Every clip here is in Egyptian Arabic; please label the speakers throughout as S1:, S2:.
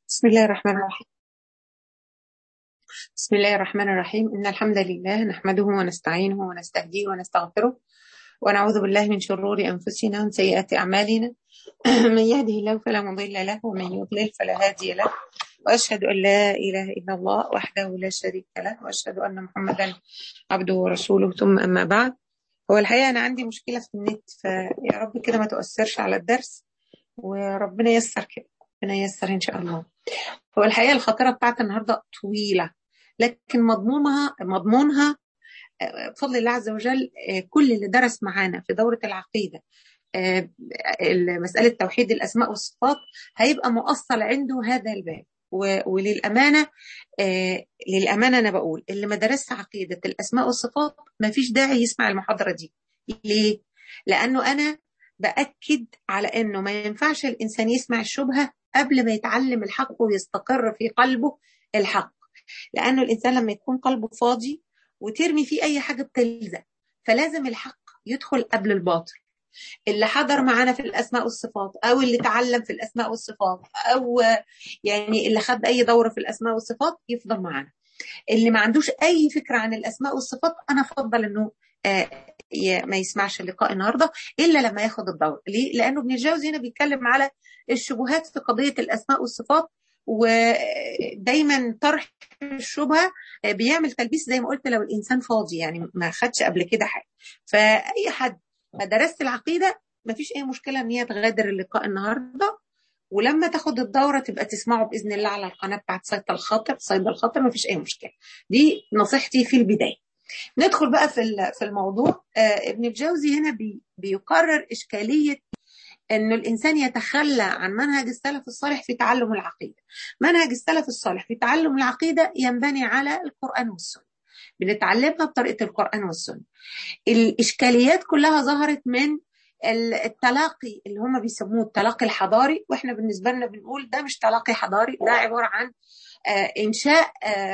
S1: بسم الله الرحمن الرحيم بسم الله الرحمن الرحيم إن الحمد لله نحمده ونستعينه ونستهديه ونستغفره ونعوذ بالله من شرور أنفسنا ومن سيئات أعمالنا من يهده الله فلا مضل له ومن يضلل فلا هادي له وأشهد أن لا إله إلا الله وحده لا شريك له وأشهد أن محمدا عبده ورسوله ثم أما بعد هو الحقيقة أنا عندي مشكلة في النت فيا رب كده ما تؤثرش على الدرس وربنا ييسر كده ربنا ييسر إن شاء الله هو الحقيقة الخطيرة بتاعت النهاردة طويلة لكن مضمونها مضمونها بفضل الله عز وجل كل اللي درس معانا في دورة العقيدة مسألة توحيد الأسماء والصفات هيبقى مؤصل عنده هذا الباب وللأمانة للأمانة أنا بقول اللي ما درسش عقيدة الأسماء والصفات ما فيش داعي يسمع المحاضرة دي ليه؟ لأنه أنا بأكد على أنه ما ينفعش الإنسان يسمع الشبهة قبل ما يتعلم الحق ويستقر في قلبه الحق لأنه الإنسان لما يكون قلبه فاضي وترمي فيه أي حاجة بتلزق فلازم الحق يدخل قبل الباطل اللي حضر معانا في الأسماء والصفات أو اللي تعلم في الأسماء والصفات أو يعني اللي خد أي دورة في الأسماء والصفات يفضل معانا اللي ما عندوش أي فكرة عن الأسماء والصفات أنا أفضل إنه آه ما يسمعش اللقاء النهارده الا لما ياخد الدور ليه؟ لانه ابن الجوزي هنا بيتكلم على الشبهات في قضيه الاسماء والصفات ودايما طرح الشبهه بيعمل تلبيس زي ما قلت لو الانسان فاضي يعني ما خدش قبل كده حاجه فاي حد ما درست العقيده ما فيش اي مشكله ان هي تغادر اللقاء النهارده ولما تاخد الدورة تبقى تسمعه بإذن الله على القناة بتاعت صيد الخاطر صيد الخاطر ما فيش أي مشكلة دي نصيحتي في البداية ندخل بقى في في الموضوع آه ابن الجوزي هنا بي بيقرر إشكالية انه الانسان يتخلى عن منهج السلف الصالح في تعلم العقيده. منهج السلف الصالح في تعلم العقيده ينبني على القران والسنه. بنتعلمها بطريقه القران والسنه. الاشكاليات كلها ظهرت من التلاقي اللي هم بيسموه التلاقي الحضاري واحنا بالنسبه لنا بنقول ده مش تلاقي حضاري ده عباره عن انشاء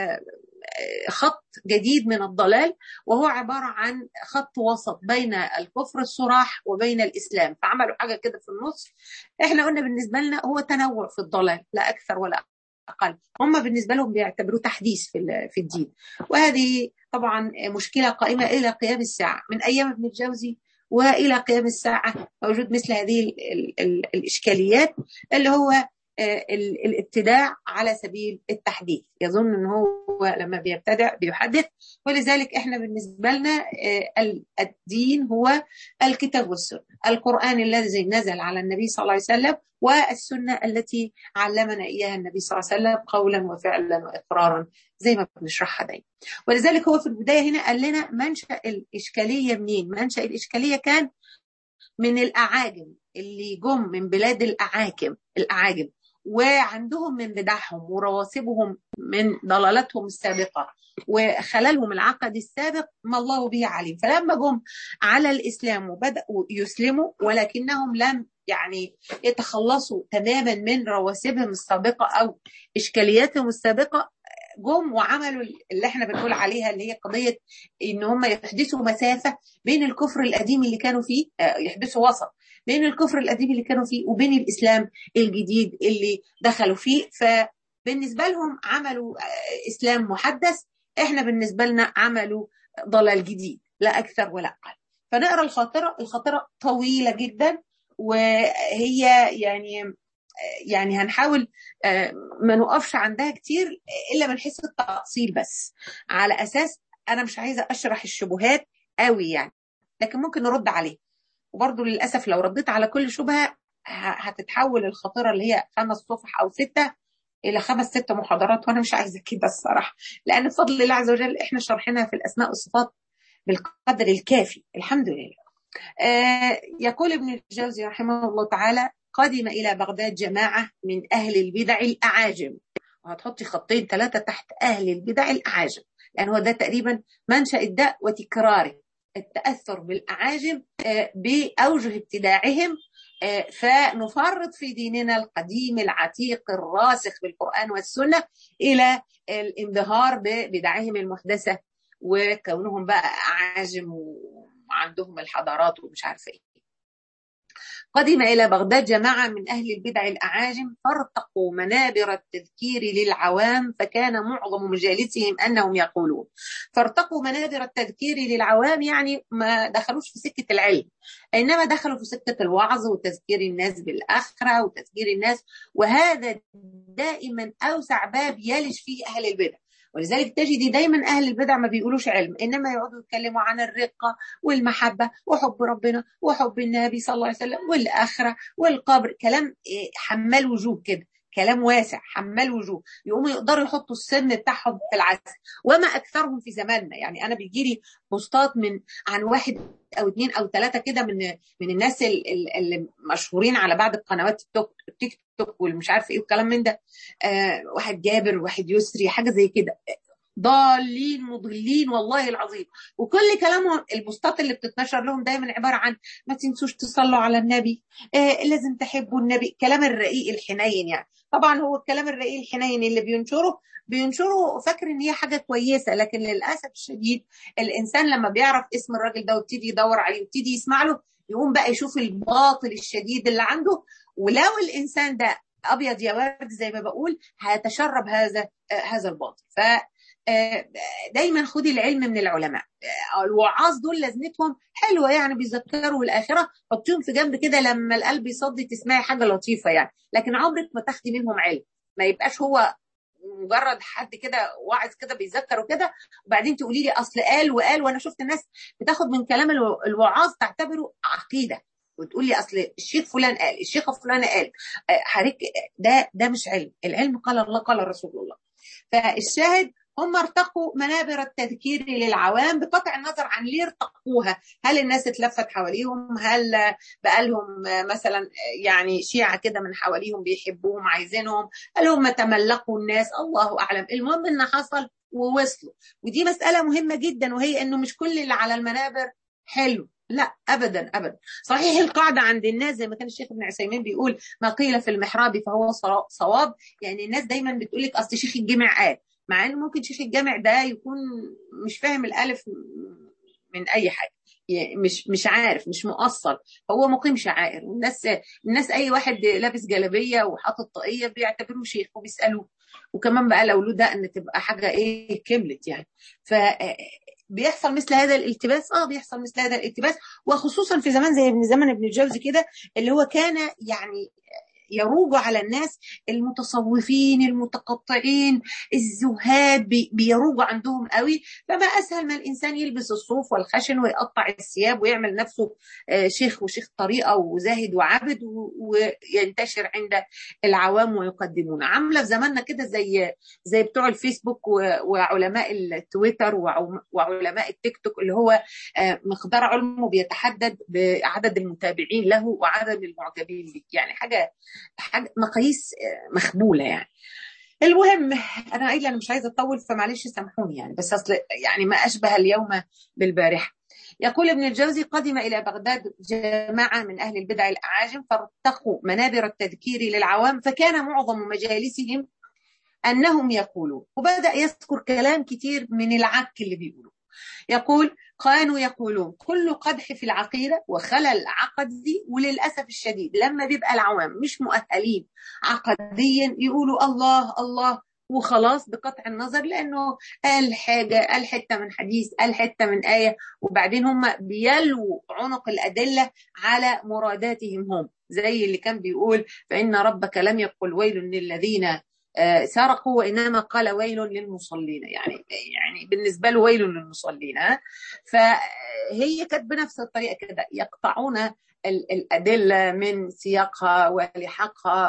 S1: خط جديد من الضلال وهو عبارة عن خط وسط بين الكفر الصراح وبين الإسلام فعملوا حاجة كده في النص احنا قلنا بالنسبة لنا هو تنوع في الضلال لا أكثر ولا أقل هم بالنسبة لهم بيعتبروه تحديث في في الدين وهذه طبعا مشكلة قائمة إلى قيام الساعة من أيام ابن الجوزي والى قيام الساعه وجود مثل هذه ال ال ال الاشكاليات اللي هو الابتداع على سبيل التحديث يظن ان هو لما بيبتدع بيحدث ولذلك احنا بالنسبه لنا الدين هو الكتاب والسنه القران الذي نزل على النبي صلى الله عليه وسلم والسنه التي علمنا اياها النبي صلى الله عليه وسلم قولا وفعلا واقرارا زي ما بنشرحها دايما ولذلك هو في البدايه هنا قال لنا منشا الاشكاليه منين منشا الاشكاليه كان من الاعاجم اللي جم من بلاد الاعاجم الاعاجم وعندهم من بدعهم ورواسبهم من ضلالتهم السابقه وخللهم العقد السابق ما الله به عليم فلما جم على الاسلام وبداوا يسلموا ولكنهم لم يعني يتخلصوا تماما من رواسبهم السابقه او اشكالياتهم السابقه جم وعملوا اللي احنا بنقول عليها اللي هي قضيه ان هم يحدثوا مسافه بين الكفر القديم اللي كانوا فيه يحدثوا وسط بين الكفر القديم اللي كانوا فيه وبين الاسلام الجديد اللي دخلوا فيه فبالنسبه لهم عملوا اسلام محدث احنا بالنسبه لنا عملوا ضلال جديد لا اكثر ولا اقل فنقرا الخاطره الخاطره طويله جدا وهي يعني يعني هنحاول ما نقفش عندها كتير الا من حيث التفصيل بس على اساس انا مش عايزه اشرح الشبهات قوي يعني لكن ممكن نرد عليه وبرضه للاسف لو رديت على كل شبهه هتتحول الخطيره اللي هي خمس صفح او سته الى خمس ست محاضرات وانا مش عايزه كده الصراحه لان بفضل الله عز وجل احنا شرحناها في الاسماء والصفات بالقدر الكافي الحمد لله. آه يقول ابن الجوزي رحمه الله تعالى قدم إلى بغداد جماعة من أهل البدع الأعاجم وهتحطي خطين ثلاثة تحت أهل البدع الأعاجم لأن هو ده تقريبا منشأ الداء وتكراره التأثر بالأعاجم بأوجه ابتداعهم فنفرط في ديننا القديم العتيق الراسخ بالقرآن والسنة إلى الانبهار ببدعهم المحدثة وكونهم بقى أعاجم وعندهم الحضارات ومش عارفة إيه قدم إلى بغداد جماعة من أهل البدع الأعاجم فارتقوا منابر التذكير للعوام فكان معظم مجالسهم أنهم يقولون فارتقوا منابر التذكير للعوام يعني ما دخلوش في سكة العلم إنما دخلوا في سكة الوعظ وتذكير الناس بالآخرة وتذكير الناس وهذا دائما أوسع باب يلج فيه أهل البدع ولذلك تجدي دايما اهل البدع ما بيقولوش علم انما يقعدوا يتكلموا عن الرقه والمحبه وحب ربنا وحب النبي صلى الله عليه وسلم والاخره والقبر كلام حمال وجوه كده كلام واسع حمال وجوه يقوموا يقدروا يحطوا السن بتاعهم في العسل وما اكثرهم في زماننا يعني انا بيجي لي بوستات من عن واحد او اثنين او ثلاثه كده من من الناس اللي مشهورين على بعض القنوات التيك توك والمش عارف ايه والكلام من ده آه واحد جابر واحد يسري حاجه زي كده ضالين مضلين والله العظيم وكل كلامهم البوستات اللي بتتنشر لهم دايما عباره عن ما تنسوش تصلوا على النبي آه لازم تحبوا النبي كلام الرقيق الحنين يعني طبعا هو الكلام الرقيق الحنين اللي بينشره بينشره فاكر ان هي حاجه كويسه لكن للاسف الشديد الانسان لما بيعرف اسم الراجل ده ويبتدي يدور عليه ويبتدي يسمع له يقوم بقى يشوف الباطل الشديد اللي عنده ولو الانسان ده ابيض يا ورد زي ما بقول هيتشرب هذا هذا الباطل ف دايما خدي العلم من العلماء الوعاظ دول لازمتهم حلوه يعني بيذكروا الاخره حطيهم في جنب كده لما القلب يصدي تسمعي حاجه لطيفه يعني لكن عمرك ما تاخدي منهم علم ما يبقاش هو مجرد حد كده واعظ كده بيذكر وكده وبعدين تقولي لي اصل قال وقال وانا شفت الناس بتاخد من كلام الوعاظ تعتبره عقيده وتقول لي اصل الشيخ فلان قال الشيخه فلانه قال حضرتك ده ده مش علم العلم قال الله قال رسول الله فالشاهد هم ارتقوا منابر التذكير للعوام بقطع النظر عن ليه ارتقوها هل الناس اتلفت حواليهم هل بقى لهم مثلا يعني شيعة كده من حواليهم بيحبوهم عايزينهم هل هم تملقوا الناس الله أعلم المهم ان حصل ووصلوا ودي مسألة مهمة جدا وهي انه مش كل اللي على المنابر حلو لا ابدا ابدا صحيح القاعده عند الناس زي ما كان الشيخ ابن عثيمين بيقول ما قيل في المحراب فهو صواب يعني الناس دايما بتقول لك اصل شيخ الجامع قال مع ان ممكن شيخ الجامع ده يكون مش فاهم الالف من اي حاجه يعني مش مش عارف مش مؤصل هو مقيم شعائر والناس الناس اي واحد لابس جلابيه وحاطط طاقيه بيعتبروه شيخ وبيسالوه وكمان بقى لو له ده ان تبقى حاجه ايه كملت يعني ف بيحصل مثل هذا الالتباس اه بيحصل مثل هذا الالتباس وخصوصا في زمان زي ابن زمن ابن الجوزي كده اللي هو كان يعني يروج على الناس المتصوفين المتقطعين الزهاد بيروج عندهم قوي فما اسهل ما الانسان يلبس الصوف والخشن ويقطع الثياب ويعمل نفسه شيخ وشيخ طريقه وزاهد وعابد وينتشر عند العوام ويقدمون عامله في زماننا كده زي زي بتوع الفيسبوك وعلماء التويتر وعلماء التيك توك اللي هو مقدار علمه بيتحدد بعدد المتابعين له وعدد المعجبين به يعني حاجه حاجه مقاييس مخبوله يعني المهم انا قايله انا مش عايزه اطول فمعلش سامحوني يعني بس اصل يعني ما اشبه اليوم بالبارحه يقول ابن الجوزي قدم الى بغداد جماعه من اهل البدع الاعاجم فارتقوا منابر التذكير للعوام فكان معظم مجالسهم انهم يقولون وبدا يذكر كلام كتير من العك اللي بيقولوه يقول كانوا يقولون كل قدح في العقيدة وخلل عقدي وللأسف الشديد لما بيبقى العوام مش مؤهلين عقديا يقولوا الله الله وخلاص بقطع النظر لأنه قال حاجة قال حتة من حديث قال حتة من آية وبعدين هم بيلوا عنق الأدلة على مراداتهم هم زي اللي كان بيقول فإن ربك لم يقل ويل للذين سرقوا وانما قال ويل للمصلين يعني يعني بالنسبه له ويل للمصلين فهي كانت بنفس الطريقه كده يقطعون الادله من سياقها ولحاقها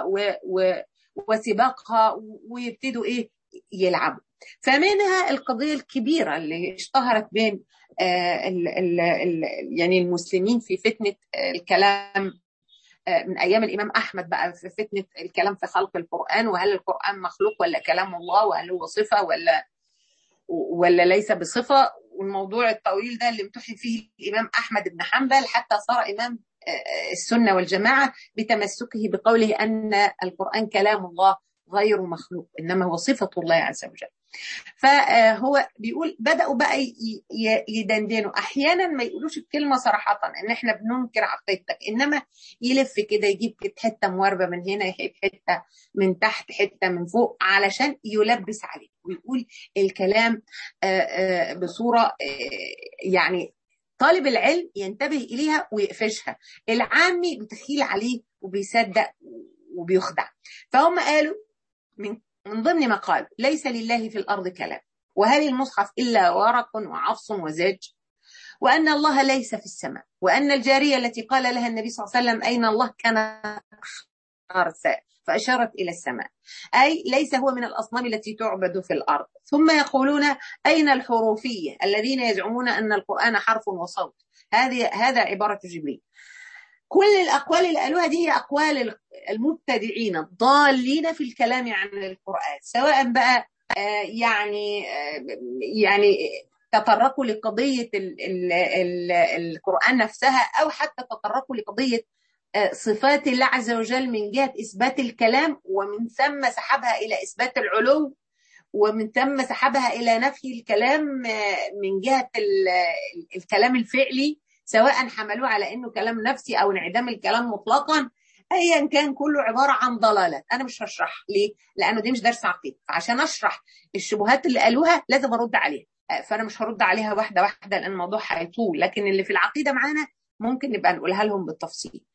S1: وسباقها ويبتدوا ايه يلعبوا فمنها القضيه الكبيره اللي اشتهرت بين ال ال ال يعني المسلمين في فتنه الكلام من ايام الامام احمد بقى في فتنه الكلام في خلق القران وهل القران مخلوق ولا كلام الله وهل هو صفه ولا ولا ليس بصفه والموضوع الطويل ده اللي امتحن فيه الامام احمد بن حنبل حتى صار امام السنه والجماعه بتمسكه بقوله ان القران كلام الله غير مخلوق انما هو صفه الله عز وجل فهو بيقول بداوا بقى يدندنوا احيانا ما يقولوش الكلمه صراحه ان احنا بننكر عقيدتك انما يلف كده يجيب حته مواربه من هنا يجيب حته من تحت حته من فوق علشان يلبس عليه ويقول الكلام بصوره يعني طالب العلم ينتبه اليها ويقفشها العامي بتخيل عليه وبيصدق وبيخدع فهم قالوا من من ضمن ما قال ليس لله في الأرض كلام وهل المصحف إلا ورق وعفص وزاج وأن الله ليس في السماء وأن الجارية التي قال لها النبي صلى الله عليه وسلم أين الله كان خرساء فأشارت إلى السماء أي ليس هو من الأصنام التي تعبد في الأرض ثم يقولون أين الحروفية الذين يزعمون أن القرآن حرف وصوت هذه هذا عبارة جبريل كل الأقوال اللي قالوها دي هي أقوال المبتدعين الضالين في الكلام عن القرآن سواء بقى يعني يعني تطرقوا لقضية ال ال ال القرآن نفسها أو حتى تطرقوا لقضية صفات الله عز وجل من جهة إثبات الكلام ومن ثم سحبها إلى إثبات العلو ومن ثم سحبها إلى نفي الكلام من جهة الكلام الفعلي سواء حملوه على انه كلام نفسي او انعدام الكلام مطلقا ايا كان كله عباره عن ضلالات انا مش هشرح ليه لانه دي مش درس عقيده فعشان اشرح الشبهات اللي قالوها لازم ارد عليها فانا مش هرد عليها واحده واحده لان الموضوع هيطول لكن اللي في العقيده معانا ممكن نبقى نقولها لهم بالتفصيل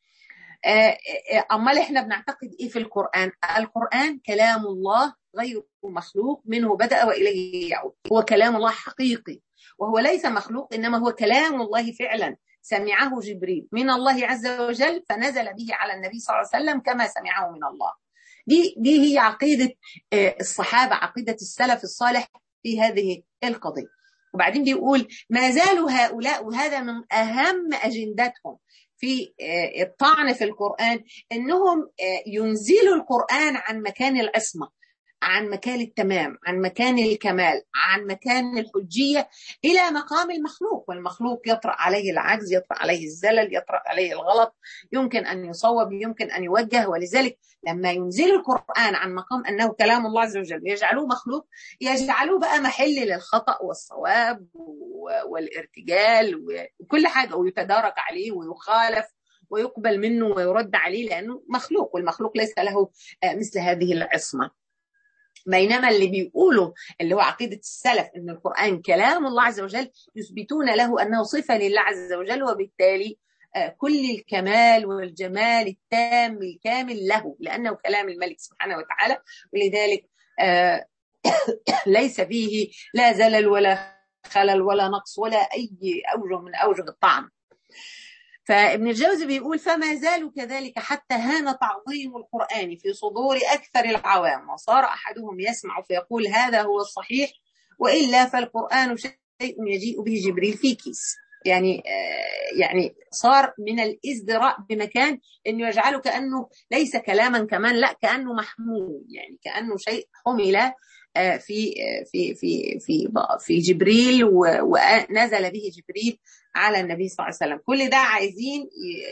S1: امال احنا بنعتقد ايه في القران القران كلام الله غير مخلوق منه بدا واليه يعود هو كلام الله حقيقي وهو ليس مخلوق انما هو كلام الله فعلا سمعه جبريل من الله عز وجل فنزل به على النبي صلى الله عليه وسلم كما سمعه من الله دي دي هي عقيده الصحابه عقيده السلف الصالح في هذه القضيه وبعدين بيقول ما زالوا هؤلاء وهذا من اهم اجندتهم في الطعن في القران انهم ينزلوا القران عن مكان العصمه عن مكان التمام عن مكان الكمال عن مكان الحجية إلى مقام المخلوق والمخلوق يطرأ عليه العجز يطرأ عليه الزلل يطرأ عليه الغلط يمكن أن يصوب يمكن أن يوجه ولذلك لما ينزلوا القرآن عن مقام أنه كلام الله عز وجل يجعلوه مخلوق يجعلوه بقى محل للخطأ والصواب والارتجال وكل حاجة ويتدارك عليه ويخالف ويقبل منه ويرد عليه لأنه مخلوق والمخلوق ليس له مثل هذه العصمة بينما اللي بيقولوا اللي هو عقيدة السلف أن القرآن كلام الله عز وجل يثبتون له أنه صفة لله عز وجل وبالتالي كل الكمال والجمال التام الكامل له لأنه كلام الملك سبحانه وتعالى ولذلك ليس فيه لا زلل ولا خلل ولا نقص ولا أي أوجه من أوجه الطعن فابن الجوزي بيقول فما زالوا كذلك حتى هان تعظيم القرآن في صدور أكثر العوام وصار أحدهم يسمع فيقول هذا هو الصحيح وإلا فالقرآن شيء يجيء به جبريل في كيس يعني يعني صار من الازدراء بمكان انه يجعله كانه ليس كلاما كمان لا كانه محمول يعني كانه شيء حمل في في في في في جبريل ونزل به جبريل على النبي صلى الله عليه وسلم كل ده عايزين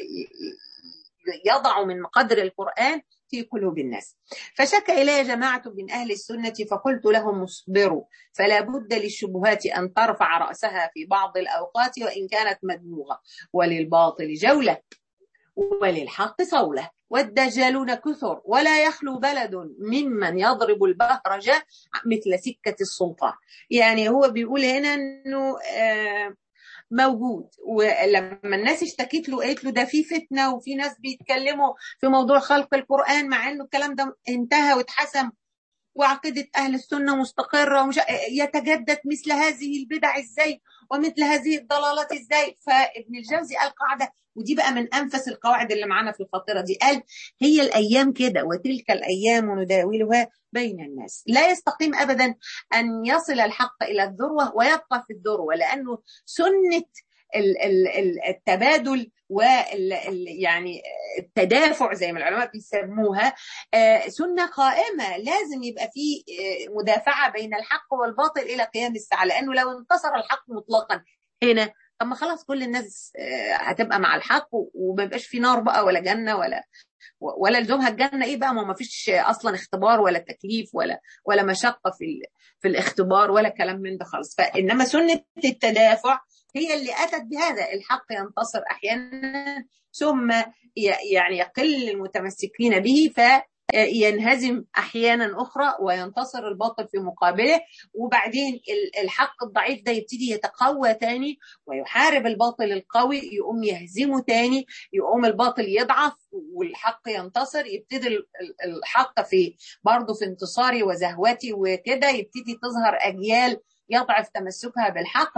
S1: يضعوا من قدر القرآن في قلوب الناس فشك إلي جماعة من أهل السنة فقلت لهم اصبروا فلا بد للشبهات أن ترفع رأسها في بعض الأوقات وإن كانت مدموغة وللباطل جولة وللحق صولة والدجالون كثر ولا يخلو بلد ممن يضرب البهرج مثل سكة السلطان يعني هو بيقول هنا أنه آه موجود ولما الناس اشتكت له قالت له ده في فتنه وفي ناس بيتكلموا في موضوع خلق القران مع انه الكلام ده انتهى واتحسم وعقيده اهل السنه مستقره ومش يتجدد مثل هذه البدع ازاي ومثل هذه الضلالات ازاي فابن الجوزي قال قاعده ودي بقى من انفس القواعد اللي معانا في الفتره دي قال هي الايام كده وتلك الايام نداولها بين الناس لا يستقيم ابدا ان يصل الحق الى الذروه ويبقى في الذروه لانه سنه التبادل وال يعني التدافع زي ما العلماء بيسموها سنه قائمه لازم يبقى في مدافعه بين الحق والباطل الى قيام الساعه لانه لو انتصر الحق مطلقا هنا طب ما خلاص كل الناس هتبقى مع الحق وما يبقاش في نار بقى ولا جنه ولا ولا لزومها الجنه ايه بقى ما فيش اصلا اختبار ولا تكليف ولا ولا مشقه في في الاختبار ولا كلام من ده خالص فانما سنه التدافع هي اللي اتت بهذا الحق ينتصر احيانا ثم يعني يقل المتمسكين به ف ينهزم احيانا اخرى وينتصر الباطل في مقابله وبعدين الحق الضعيف ده يبتدي يتقوى تاني ويحارب الباطل القوي يقوم يهزمه تاني يقوم الباطل يضعف والحق ينتصر يبتدي الحق في برضه في انتصاري وزهوتي وكده يبتدي تظهر اجيال يضعف تمسكها بالحق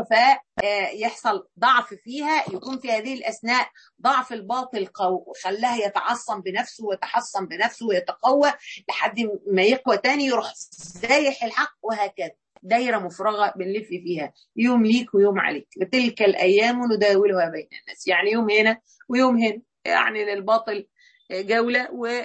S1: فيحصل ضعف فيها يكون في هذه الاثناء ضعف الباطل قو خلاها يتعصم بنفسه ويتحصن بنفسه ويتقوى لحد ما يقوى تاني يروح زايح الحق وهكذا دايره مفرغه بنلف فيها يوم ليك ويوم عليك وتلك الايام نداولها بين الناس يعني يوم هنا ويوم هنا يعني للباطل جوله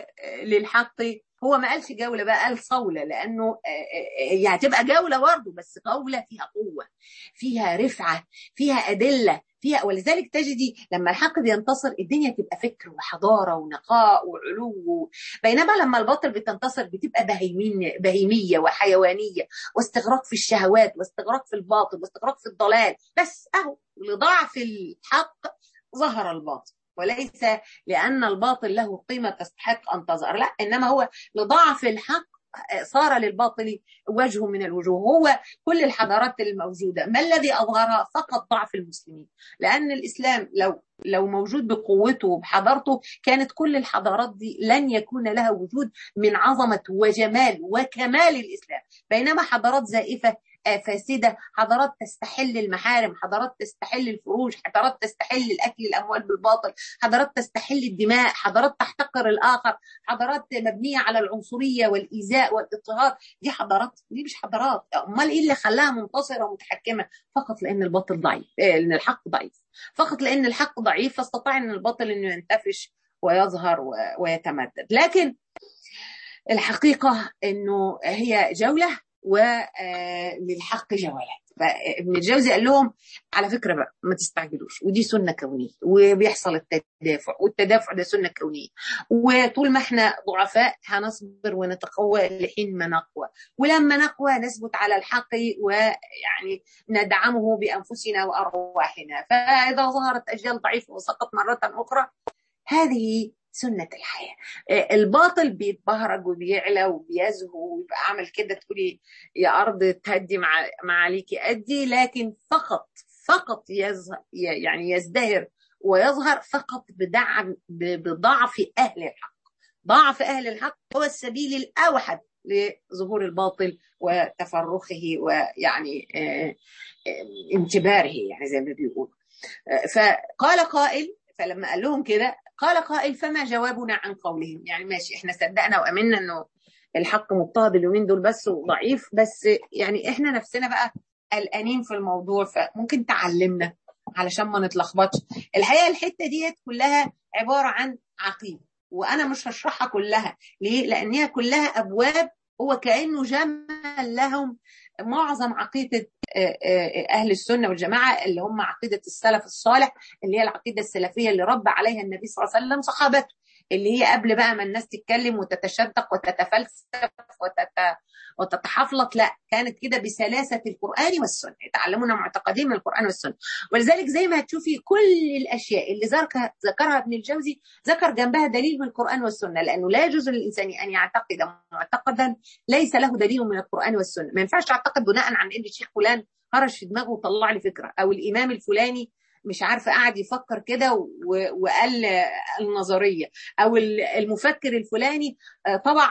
S1: وللحق هو ما قالش جوله بقى قال صوله لانه هي هتبقى جوله برضه بس جوله فيها قوه فيها رفعه فيها ادله فيها ولذلك تجدي لما الحق بينتصر الدنيا تبقى فكر وحضاره ونقاء وعلو بينما لما الباطل بتنتصر بتبقى بهيمين بهيميه وحيوانيه واستغراق في الشهوات واستغراق في الباطل واستغراق في الضلال بس اهو لضعف الحق ظهر الباطل وليس لأن الباطل له قيمة تستحق أن تظهر لا إنما هو لضعف الحق صار للباطل وجه من الوجوه هو كل الحضارات الموجودة ما الذي أظهرها فقط ضعف المسلمين لأن الإسلام لو لو موجود بقوته وبحضارته كانت كل الحضارات دي لن يكون لها وجود من عظمة وجمال وكمال الإسلام بينما حضارات زائفة فاسدة حضارات تستحل المحارم حضارات تستحل الفروج حضارات تستحل الأكل الأموال بالباطل حضارات تستحل الدماء حضارات تحتقر الآخر حضارات مبنية على العنصرية والإيذاء والاضطهاد دي حضارات دي مش حضارات أمال إيه اللي خلاها منتصرة ومتحكمة فقط لأن الباطل ضعيف لأن الحق ضعيف فقط لأن الحق ضعيف فاستطاع أن الباطل أنه ينتفش ويظهر ويتمدد لكن الحقيقة أنه هي جولة وللحق جولات فابن الجوزي قال لهم على فكره بقى ما تستعجلوش ودي سنه كونيه وبيحصل التدافع والتدافع ده سنه كونيه وطول ما احنا ضعفاء هنصبر ونتقوى لحين ما نقوى ولما نقوى نثبت على الحق ويعني ندعمه بانفسنا وارواحنا فاذا ظهرت اجيال ضعيفه وسقط مره اخرى هذه سنة الحياة الباطل بيتبهرج وبيعلى وبيزهو ويبقى عامل كده تقولي يا أرض تهدي مع معاليكي أدي لكن فقط فقط يزهر يعني يزدهر ويظهر فقط بدعم بضعف أهل الحق ضعف أهل الحق هو السبيل الأوحد لظهور الباطل وتفرخه ويعني انتباره يعني زي ما بيقولوا فقال قائل فلما قال لهم كده قال قائل فما جوابنا عن قولهم يعني ماشي احنا صدقنا وامنا انه الحق مضطهد اليومين دول بس وضعيف بس يعني احنا نفسنا بقى قلقانين في الموضوع فممكن تعلمنا علشان ما نتلخبطش الحقيقه الحته ديت كلها عباره عن عقيده وانا مش هشرحها كلها ليه لان هي كلها ابواب هو كانه جمل لهم معظم عقيده اهل السنه والجماعه اللي هم عقيده السلف الصالح اللي هي العقيده السلفيه اللي ربى عليها النبي صلى الله عليه وسلم صحابته اللي هي قبل بقى ما الناس تتكلم وتتشدق وتتفلسف وتت... وتتحفلط لا كانت كده بسلاسه القران والسنه يتعلمون معتقدين من القران والسنه ولذلك زي ما هتشوفي كل الاشياء اللي ذكرها ذكرها ابن الجوزي ذكر جنبها دليل من القران والسنه لانه لا يجوز للانسان ان يعتقد معتقدا ليس له دليل من القران والسنه ما ينفعش اعتقد بناء عن ان الشيخ فلان هرش في دماغه وطلع لي فكره او الامام الفلاني مش عارفه قاعد يفكر كده وقال النظريه او المفكر الفلاني طبع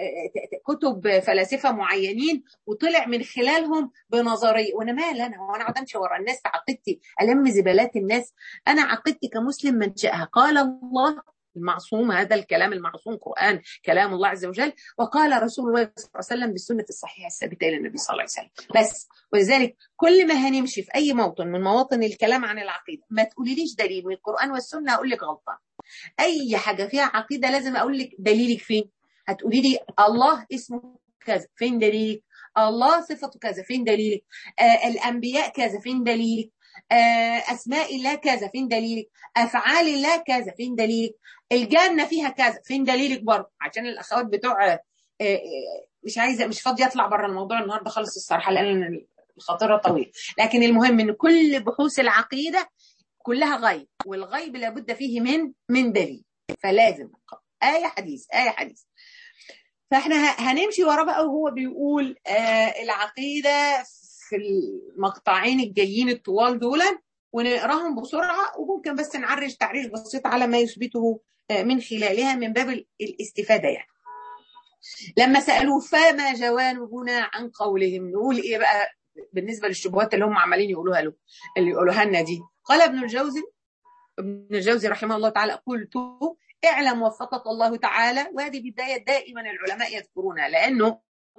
S1: كتب فلاسفه معينين وطلع من خلالهم بنظريه وانا مال انا وانا اقعد امشي ورا الناس عقيدتي الم زبالات الناس انا عقيدتي كمسلم منشاها قال الله المعصوم هذا الكلام المعصوم قرآن كلام الله عز وجل وقال رسول الله صلى الله عليه وسلم بالسنة الصحيحة الثابتة إلى النبي صلى الله عليه وسلم بس ولذلك كل ما هنمشي في أي موطن من مواطن الكلام عن العقيدة ما تقوليليش دليل من القرآن والسنة أقول لك غلطان أي حاجة فيها عقيدة لازم أقول لك دليلك فين هتقولي لي الله اسمه كذا فين دليلك الله صفته كذا فين دليلك آه الأنبياء كذا فين دليلك اسماء الله كذا فين دليلك افعال الله كذا فين دليلك الجنه فيها كذا فين دليلك برضه عشان الاخوات بتوع مش عايزه مش فاضيه اطلع بره الموضوع النهارده خالص الصراحه لان الخطيره طويل لكن المهم ان كل بحوث العقيده كلها غيب والغيب لابد فيه من من دليل فلازم آية حديث آية حديث فاحنا هنمشي وراه بقى وهو بيقول آه العقيدة في المقطعين الجايين الطوال دول ونقراهم بسرعة وممكن بس نعرج تعريج بسيط على ما يثبته آه من خلالها من باب الاستفادة يعني لما سألوه فما جوانبنا عن قولهم نقول ايه بقى بالنسبة للشبهات اللي هم عمالين يقولوها له اللي يقولوها لنا دي قال ابن الجوزي ابن الجوزي رحمه الله تعالى قلت اعلم وفقك الله تعالى وهذه بداية دائما العلماء يذكرونها لأنه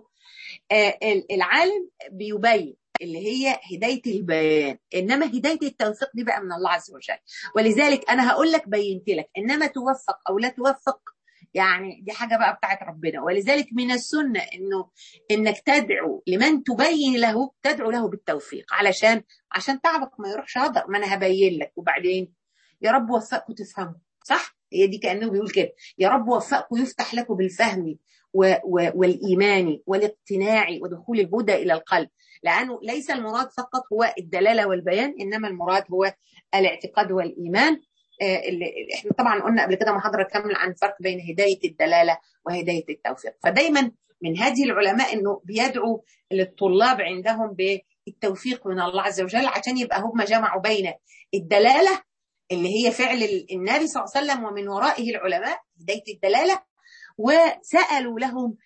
S1: العالم بيبين اللي هي هداية البيان إنما هداية التوفيق دي بقى من الله عز وجل ولذلك أنا هقول لك بينت لك إنما توفق أو لا توفق يعني دي حاجة بقى بتاعت ربنا ولذلك من السنة إنه إنك تدعو لمن تبين له تدعو له بالتوفيق علشان عشان تعبك ما يروحش هدر ما أنا هبين لك وبعدين يا رب وفقكم تفهموا صح هي دي كأنه بيقول كده يا رب وفقكم يفتح لكم بالفهم و و والإيمان والاقتناع ودخول الهدى إلى القلب لأنه ليس المراد فقط هو الدلالة والبيان إنما المراد هو الاعتقاد والإيمان اللي احنا طبعا قلنا قبل كده محاضرة كاملة عن الفرق بين هداية الدلالة وهداية التوفيق فدايما من هدي العلماء انه بيدعوا للطلاب عندهم بالتوفيق من الله عز وجل عشان يبقى هم جمعوا بين الدلالة اللي هي فعل النبي صلى الله عليه وسلم ومن ورائه العلماء هداية الدلالة وسألوا لهم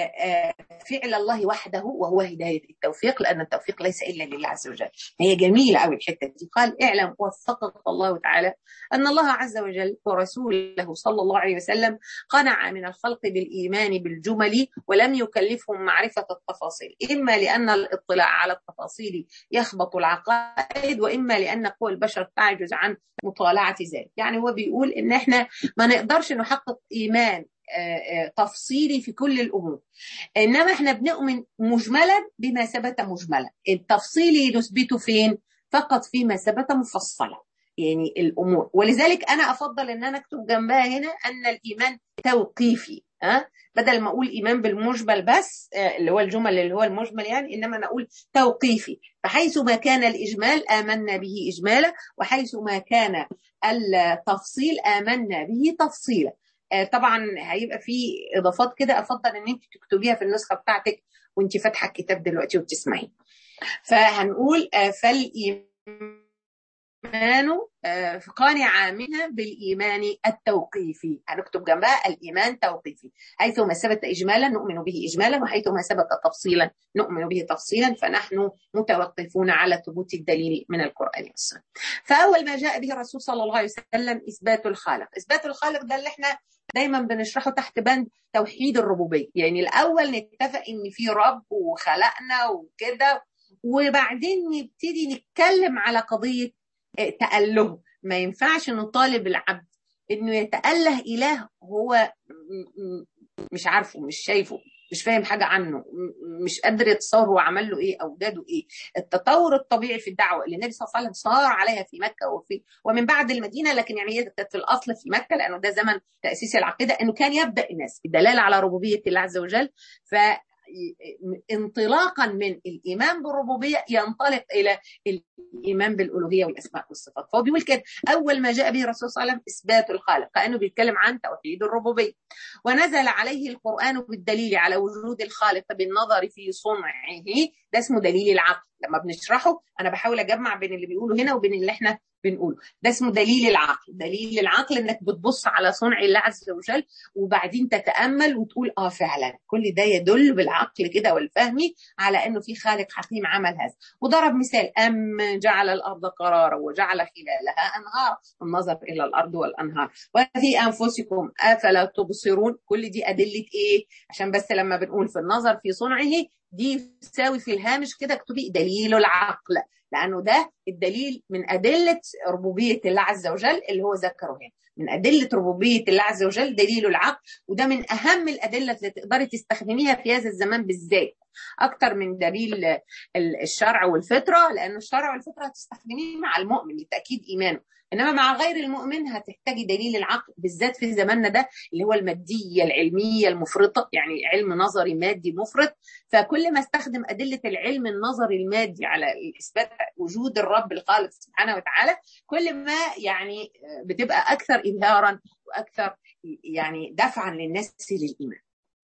S1: فعل الله وحده وهو هداية التوفيق لأن التوفيق ليس إلا لله عز وجل هي جميلة أوي الحتة دي قال اعلم وفقك الله تعالى أن الله عز وجل ورسوله صلى الله عليه وسلم قنع من الخلق بالإيمان بالجمل ولم يكلفهم معرفة التفاصيل إما لأن الاطلاع على التفاصيل يخبط العقائد وإما لأن قوى البشر تعجز عن مطالعة ذلك يعني هو بيقول إن إحنا ما نقدرش نحقق إيمان تفصيلي في كل الامور انما احنا بنؤمن مجملا بما ثبت مجملا التفصيلي نثبته فين فقط فيما ثبت مفصلا يعني الامور ولذلك انا افضل ان انا اكتب جنبها هنا ان الايمان توقيفي ها بدل ما اقول ايمان بالمجمل بس اللي هو الجمل اللي هو المجمل يعني انما انا اقول توقيفي فحيث ما كان الاجمال امنا به اجمالا وحيث ما كان التفصيل امنا به تفصيلا طبعا هيبقى في اضافات كده افضل ان انت تكتبيها في النسخه بتاعتك وانت فاتحه الكتاب دلوقتي وبتسمعيه فهنقول فالايمان قانع منها بالايمان التوقيفي هنكتب جنبها الايمان توقيفي حيث ما ثبت اجمالا نؤمن به اجمالا وحيث ما ثبت تفصيلا نؤمن به تفصيلا فنحن متوقفون على ثبوت الدليل من القران والسنه فاول ما جاء به الرسول صلى الله عليه وسلم اثبات الخالق اثبات الخالق ده اللي احنا دايما بنشرحه تحت بند توحيد الربوبيه يعني الاول نتفق ان في رب وخلقنا وكده وبعدين نبتدي نتكلم على قضيه تأله ما ينفعش نطالب العبد انه يتأله اله هو مش عارفه مش شايفه مش فاهم حاجة عنه مش قادر يتصور هو عمل له ايه اوجاده ايه التطور الطبيعي في الدعوة اللي النبي صلى الله عليه وسلم صار عليها في مكة وفي ومن بعد المدينة لكن يعني هي كانت في الاصل في مكة لانه ده زمن تأسيس العقيدة انه كان يبدأ الناس بالدلالة على ربوبية الله عز وجل ف انطلاقا من الايمان بالربوبيه ينطلق الى الايمان بالالوهيه والاسماء والصفات فهو بيقول كده اول ما جاء به الرسول صلى الله عليه وسلم اثبات الخالق كانه بيتكلم عن توحيد الربوبيه ونزل عليه القران بالدليل على وجود الخالق بالنظر في صنعه ده اسمه دليل العقل لما بنشرحه انا بحاول اجمع بين اللي بيقوله هنا وبين اللي احنا بنقوله ده اسمه دليل العقل دليل العقل انك بتبص على صنع الله عز وجل وبعدين تتامل وتقول اه فعلا كل ده يدل بالعقل كده والفهم على انه في خالق حكيم عمل هذا وضرب مثال ام جعل الارض قرارا وجعل خلالها انهار النظر الى الارض والانهار وفي انفسكم افلا تبصرون كل دي ادله ايه عشان بس لما بنقول في النظر في صنعه دي تساوي في الهامش كده اكتبي دليل العقل لانه ده الدليل من ادله ربوبيه الله عز وجل اللي هو ذكره هنا من ادله ربوبيه الله عز وجل دليل العقل وده من اهم الادله اللي تقدري تستخدميها في هذا الزمان بالذات اكتر من دليل الشرع والفطره لان الشرع والفطره هتستخدميه مع المؤمن لتاكيد ايمانه انما مع غير المؤمن هتحتاجي دليل العقل بالذات في زماننا ده اللي هو الماديه العلميه المفرطه يعني علم نظري مادي مفرط فكل ما استخدم ادله العلم النظري المادي على اثبات وجود الرب الخالق سبحانه وتعالى كل ما يعني بتبقى اكثر ابهارا واكثر يعني دفعا للناس للايمان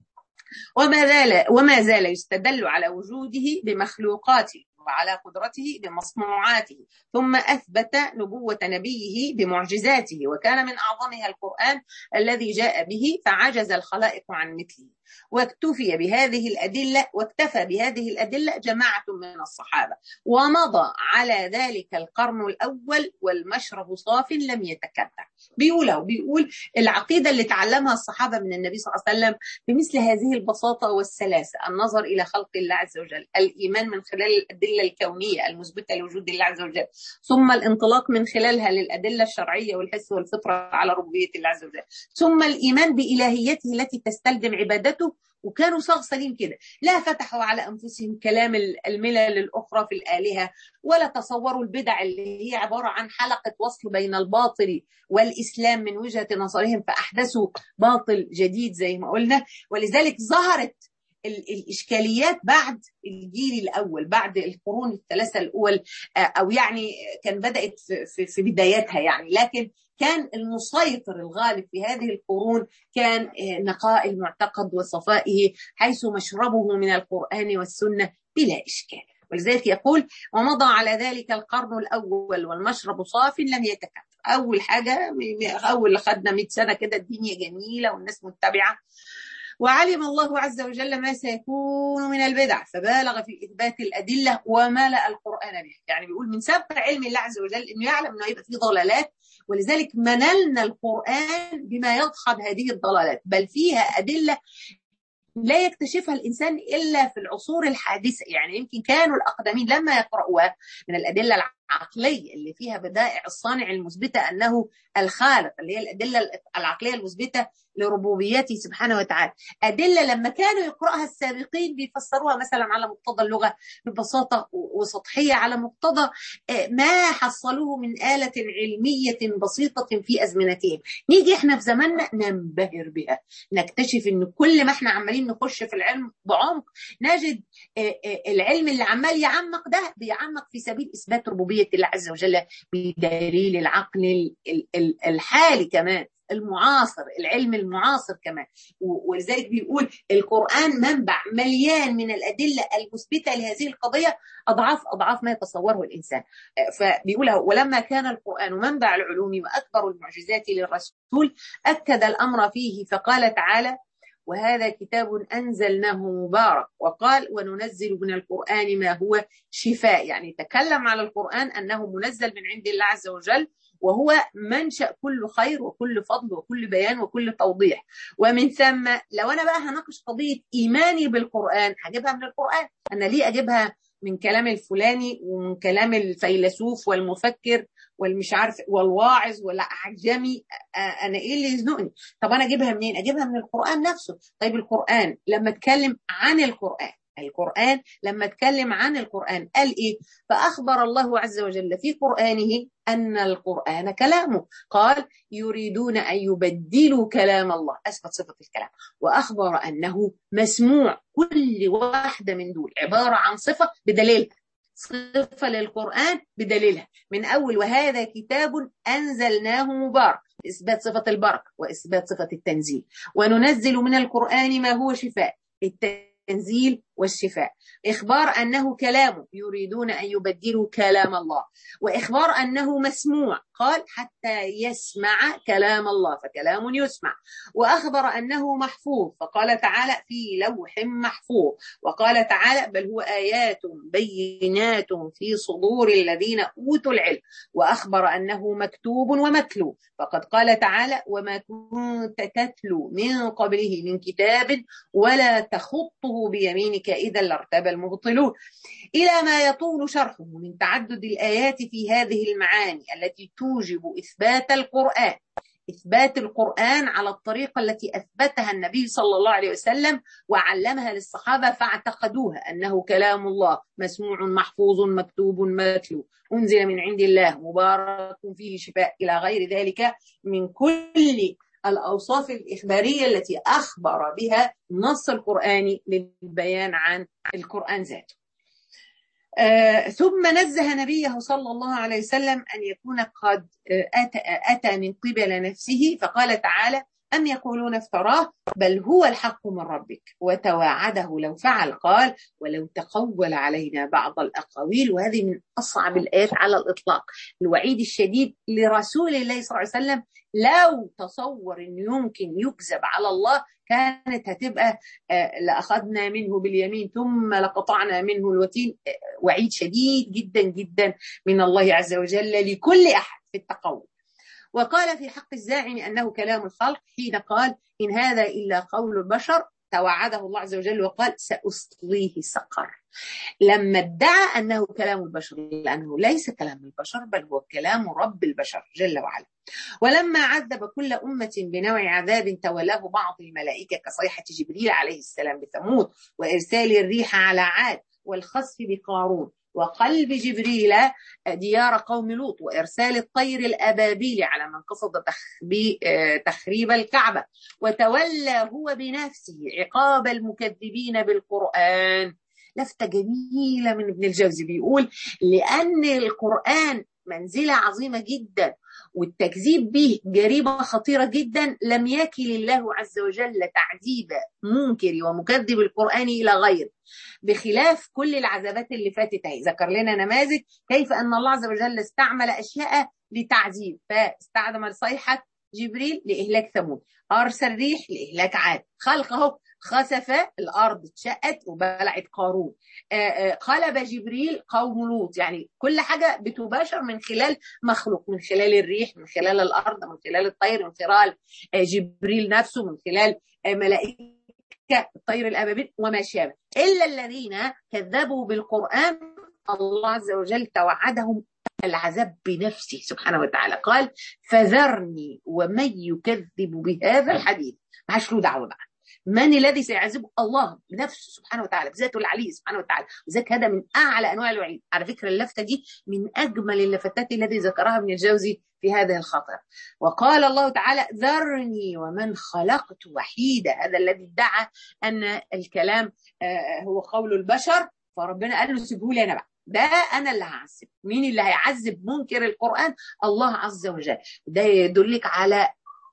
S1: وما زال وما زال يستدل على وجوده بمخلوقاته وعلى قدرته بمصنوعاته ثم اثبت نبوه نبيه بمعجزاته وكان من اعظمها القران الذي جاء به فعجز الخلائق عن مثله واكتفي بهذه الأدلة واكتفى بهذه الأدلة جماعة من الصحابة ومضى على ذلك القرن الأول والمشرب صاف لم يتكدر بيقول بيقول العقيدة اللي تعلمها الصحابة من النبي صلى الله عليه وسلم بمثل هذه البساطة والسلاسة النظر إلى خلق الله عز وجل الإيمان من خلال الأدلة الكونية المثبتة لوجود الله عز وجل ثم الانطلاق من خلالها للأدلة الشرعية والحس والفطرة على ربوبية الله عز وجل ثم الإيمان بإلهيته التي تستلزم عبادته وكانوا صاغ سليم كده لا فتحوا على انفسهم كلام الملل الاخرى في الالهه ولا تصوروا البدع اللي هي عباره عن حلقه وصل بين الباطل والاسلام من وجهه نظرهم فاحدثوا باطل جديد زي ما قلنا ولذلك ظهرت الاشكاليات بعد الجيل الاول بعد القرون الثلاثه الاول او يعني كان بدات في, في بداياتها يعني لكن كان المسيطر الغالب في هذه القرون كان نقاء المعتقد وصفائه حيث مشربه من القران والسنه بلا اشكال ولذلك يقول ومضى على ذلك القرن الاول والمشرب صاف لم يتكثر اول حاجه اول خدنا 100 سنه كده الدنيا جميله والناس متبعه وعلم الله عز وجل ما سيكون من البدع فبالغ في اثبات الادله وملا القران به يعني بيقول من سبق علم الله عز وجل انه يعلم انه هيبقى فيه ضلالات ولذلك منلنا القران بما يدحض هذه الضلالات بل فيها ادله لا يكتشفها الانسان الا في العصور الحادثه يعني يمكن كانوا الاقدمين لما يقرأوها من الادله العقليه اللي فيها بدائع الصانع المثبته انه الخالق اللي هي الادله العقليه المثبته لربوبيته سبحانه وتعالى ادله لما كانوا يقراها السابقين بيفسروها مثلا على مقتضى اللغه ببساطه وسطحيه على مقتضى ما حصلوه من اله علميه بسيطه في ازمنتهم نيجي احنا في زماننا ننبهر بها نكتشف ان كل ما احنا عمالين نخش في العلم بعمق نجد العلم اللي عمال يعمق ده بيعمق في سبيل اثبات ربوبيه الله عز وجل بدليل العقل الحالي كمان المعاصر العلم المعاصر كمان ولذلك بيقول القرآن منبع مليان من الأدلة المثبتة لهذه القضية أضعاف أضعاف ما يتصوره الإنسان فبيقول ولما كان القرآن منبع العلوم وأكبر المعجزات للرسول أكد الأمر فيه فقال تعالى وهذا كتاب أنزلناه مبارك وقال وننزل من القرآن ما هو شفاء يعني تكلم على القرآن أنه منزل من عند الله عز وجل وهو منشأ كل خير وكل فضل وكل بيان وكل توضيح ومن ثم لو أنا بقى هناقش قضية إيماني بالقرآن هجيبها من القرآن أنا ليه أجيبها من كلام الفلاني ومن كلام الفيلسوف والمفكر والمش عارف والواعظ ولا اعجمي انا ايه اللي يزنقني طب انا اجيبها منين اجيبها من القران نفسه طيب القران لما اتكلم عن القران القرآن لما اتكلم عن القرآن قال إيه فأخبر الله عز وجل في قرآنه أن القرآن كلامه قال يريدون أن يبدلوا كلام الله أثبت صفة الكلام وأخبر أنه مسموع كل واحدة من دول عبارة عن صفة بدليلها صفة للقرآن بدليلها من أول وهذا كتاب أنزلناه مبارك إثبات صفة البركة وإثبات صفة التنزيل وننزل من القرآن ما هو شفاء التنزيل والشفاء إخبار أنه كلامه يريدون أن يبدلوا كلام الله وإخبار أنه مسموع قال حتى يسمع كلام الله فكلام يسمع وأخبر أنه محفوظ فقال تعالى في لوح محفوظ وقال تعالى بل هو آيات بينات في صدور الذين أوتوا العلم وأخبر أنه مكتوب ومتلو فقد قال تعالى وما كنت تتلو من قبله من كتاب ولا تخطه بيمينك إذا لارتاب المبطلون إلى ما يطول شرحه من تعدد الآيات في هذه المعاني التي توجب إثبات القرآن إثبات القرآن على الطريقة التي أثبتها النبي صلى الله عليه وسلم وعلمها للصحابة فاعتقدوها أنه كلام الله مسموع محفوظ مكتوب متلو أنزل من عند الله مبارك فيه شفاء إلى غير ذلك من كل الأوصاف الإخبارية التي أخبر بها النص القرآني للبيان عن القرآن ذاته آه ثم نزه نبيه صلى الله عليه وسلم أن يكون قد أتى, أتى من قبل نفسه فقال تعالى أم يقولون افتراه بل هو الحق من ربك وتواعده لو فعل قال ولو تقول علينا بعض الأقاويل وهذه من أصعب الآيات على الإطلاق الوعيد الشديد لرسول الله صلى الله عليه وسلم لو تصور أنه يمكن يكذب على الله كانت هتبقى لأخذنا منه باليمين ثم لقطعنا منه الوتين وعيد شديد جدا جدا من الله عز وجل لكل أحد في التقول وقال في حق الزاعم أنه كلام الخلق حين قال إن هذا إلا قول البشر توعده الله عز وجل وقال سأصليه سقر لما ادعى أنه كلام البشر لأنه ليس كلام البشر بل هو كلام رب البشر جل وعلا ولما عذب كل أمة بنوع عذاب تولاه بعض الملائكة كصيحة جبريل عليه السلام بثمود وإرسال الريح على عاد والخسف بقارون وقلب جبريل ديار قوم لوط وإرسال الطير الأبابيل على من قصد تخريب الكعبة وتولى هو بنفسه عقاب المكذبين بالقرآن لفتة جميلة من ابن الجوزي بيقول لأن القرآن منزلة عظيمة جدا والتكذيب به جريمة خطيرة جدا لم يكل الله عز وجل تعذيب منكر ومكذب القرآن إلى غير بخلاف كل العذابات اللي فاتت اهي ذكر لنا نماذج كيف أن الله عز وجل استعمل أشياء لتعذيب فاستعمل صيحة جبريل لإهلاك ثمود أرسل ريح لإهلاك عاد خلقه خسف الارض اتشقت وبلعت قارون قلب جبريل قوم لوط يعني كل حاجه بتباشر من خلال مخلوق من خلال الريح من خلال الارض من خلال الطير من خلال جبريل نفسه من خلال ملائكه الطير الابابيل وما شابه الا الذين كذبوا بالقران الله عز وجل توعدهم العذاب بنفسه سبحانه وتعالى قال فذرني ومن يكذب بهذا الحديث ما له دعوه بقى من الذي سيعذبه الله بنفسه سبحانه وتعالى بذاته العلي سبحانه وتعالى وذلك هذا من اعلى انواع الوعيد على فكره اللفته دي من اجمل اللفتات التي ذكرها ابن الجوزي في هذه الخطر وقال الله تعالى ذرني ومن خلقت وحيدا هذا الذي ادعى ان الكلام هو قول البشر فربنا قال له سيبه لي انا بقى ده انا اللي هعذب مين اللي هيعذب منكر القران الله عز وجل ده يدلك على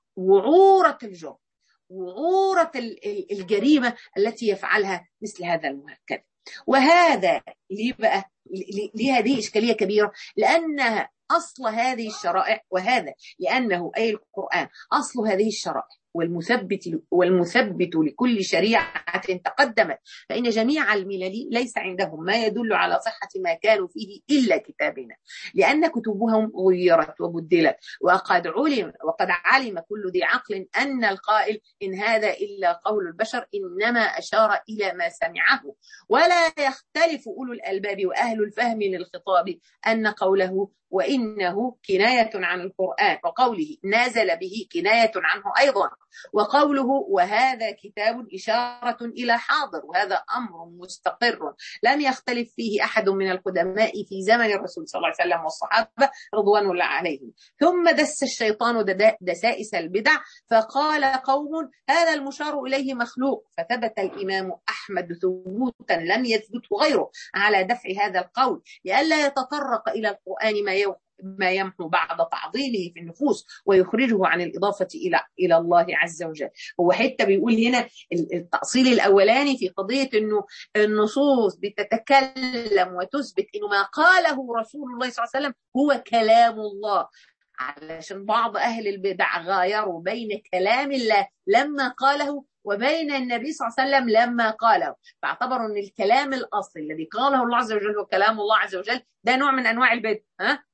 S1: وعوره الجرم وعورة الجريمة التي يفعلها مثل هذا المهكذ وهذا ليه بقى ليه هذه إشكالية كبيرة لأنها أصل هذه الشرائع وهذا لأنه أي القرآن أصل هذه الشرائع والمثبت والمثبت لكل شريعة تقدمت فإن جميع الملل ليس عندهم ما يدل على صحة ما كانوا فيه إلا كتابنا لأن كتبهم غيرت وبدلت وقد علم وقد علم كل ذي عقل أن القائل إن هذا إلا قول البشر إنما أشار إلى ما سمعه ولا يختلف أولو الألباب وأهل الفهم للخطاب أن قوله وإنه كناية عن القرآن وقوله نازل به كناية عنه أيضا وقوله وهذا كتاب إشارة إلى حاضر وهذا أمر مستقر لم يختلف فيه أحد من القدماء في زمن الرسول صلى الله عليه وسلم والصحابة رضوان الله عليهم ثم دس الشيطان دسائس البدع فقال قوم هذا المشار إليه مخلوق فثبت الإمام أحمد ثبوتا لم يثبته غيره على دفع هذا القول لئلا يتطرق إلى القرآن ما ما يمحو بعد تعظيمه في النفوس ويخرجه عن الإضافة إلى إلى الله عز وجل هو حتى بيقول هنا التأصيل الأولاني في قضية أنه النصوص بتتكلم وتثبت أنه ما قاله رسول الله صلى الله عليه وسلم هو كلام الله علشان بعض أهل البدع غايروا بين كلام الله لما قاله وبين النبي صلى الله عليه وسلم لما قاله فاعتبروا ان الكلام الاصلي الذي قاله الله عز وجل هو كلام الله عز وجل ده نوع من انواع البدع ها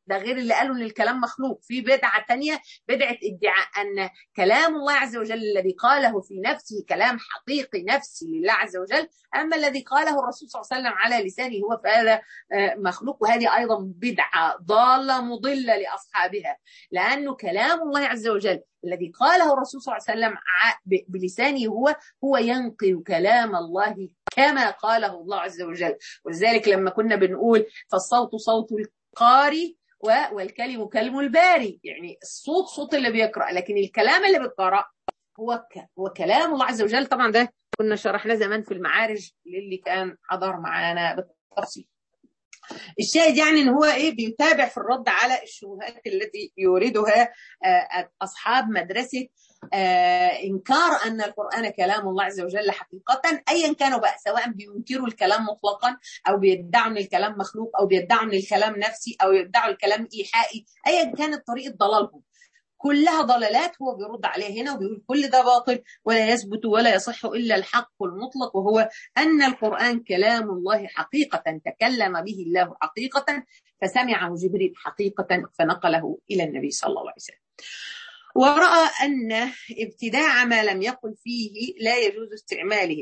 S1: ده غير اللي قالوا ان الكلام مخلوق في بدعه ثانيه بدعه ادعاء ان كلام الله عز وجل الذي قاله في نفسه كلام حقيقي نفسي لله عز وجل اما الذي قاله الرسول صلى الله عليه وسلم على لسانه هو فهذا مخلوق وهذه ايضا بدعه ضاله مضله لاصحابها لانه كلام الله عز وجل الذي قاله الرسول صلى الله عليه وسلم بلسانه هو هو ينقل كلام الله كما قاله الله عز وجل ولذلك لما كنا بنقول فالصوت صوت القاري والكلم كلم الباري يعني الصوت صوت اللي بيقرأ لكن الكلام اللي بيتقرأ هو هو كلام الله عز وجل طبعا ده كنا شرحناه زمان في المعارج للي كان حضر معانا بالتفصيل الشاهد يعني ان هو ايه بيتابع في الرد على الشبهات التي يوردها اصحاب مدرسه انكار ان القران كلام الله عز وجل حقيقه ايا كانوا بقى سواء بينكروا الكلام مطلقا او بيدعوا ان الكلام مخلوق او بيدعوا ان الكلام نفسي او يدعوا الكلام ايحائي ايا كانت طريقه ضلالهم كلها ضلالات هو بيرد عليها هنا وبيقول كل ده باطل ولا يثبت ولا يصح الا الحق المطلق وهو ان القران كلام الله حقيقه تكلم به الله حقيقه فسمعه جبريل حقيقه فنقله الى النبي صلى الله عليه وسلم. وراى ان ابتداع ما لم يقل فيه لا يجوز استعماله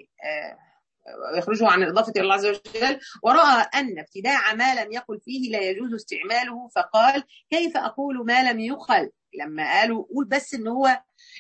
S1: يخرجه عن الإضافة إلى الله عز وجل ورأى أن ابتداع ما لم يقل فيه لا يجوز استعماله فقال كيف أقول ما لم يخل لما قالوا قول بس ان هو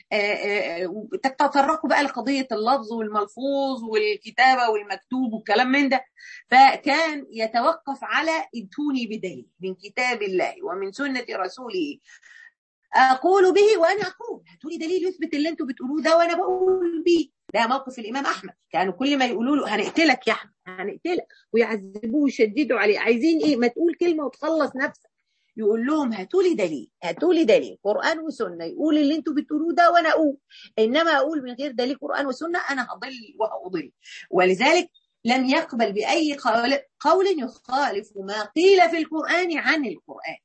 S1: تتطرقوا بقى لقضيه اللفظ والملفوظ والكتابه والمكتوب والكلام من ده فكان يتوقف على ائتوني بدليل من كتاب الله ومن سنه رسوله اقول به وانا اقول هاتوا لي دليل يثبت اللي انتوا بتقولوه ده وانا بقول بيه ده موقف الامام احمد كانوا كل ما يقولوا له هنقتلك يا احمد هنقتلك ويعذبوه ويشددوا عليه عايزين ايه ما تقول كلمه وتخلص نفسك يقول لهم هاتوا لي دليل هاتوا لي دليل قران وسنه يقول اللي انتوا بتقولوه ده وانا اقول انما اقول من غير دليل قران وسنه انا هضل وهاضل ولذلك لم يقبل باي قول, قول يخالف ما قيل في القران عن القران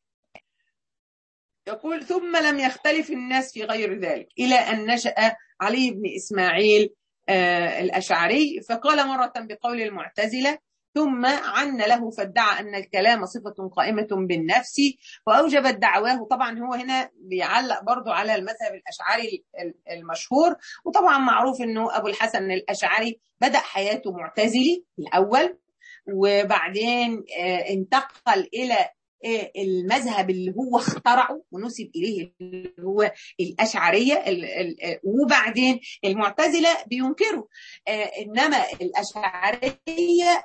S1: يقول ثم لم يختلف الناس في غير ذلك الى ان نشا علي بن اسماعيل آه الاشعري فقال مره بقول المعتزله ثم عن له فادعى أن الكلام صفة قائمة بالنفس وأوجبت دعواه طبعا هو هنا بيعلق برضو على المذهب الأشعري المشهور وطبعا معروف أنه أبو الحسن الأشعري بدأ حياته معتزلي الأول وبعدين انتقل إلى المذهب اللي هو اخترعه ونسب اليه اللي هو الاشعريه وبعدين المعتزله بينكروا انما الاشعريه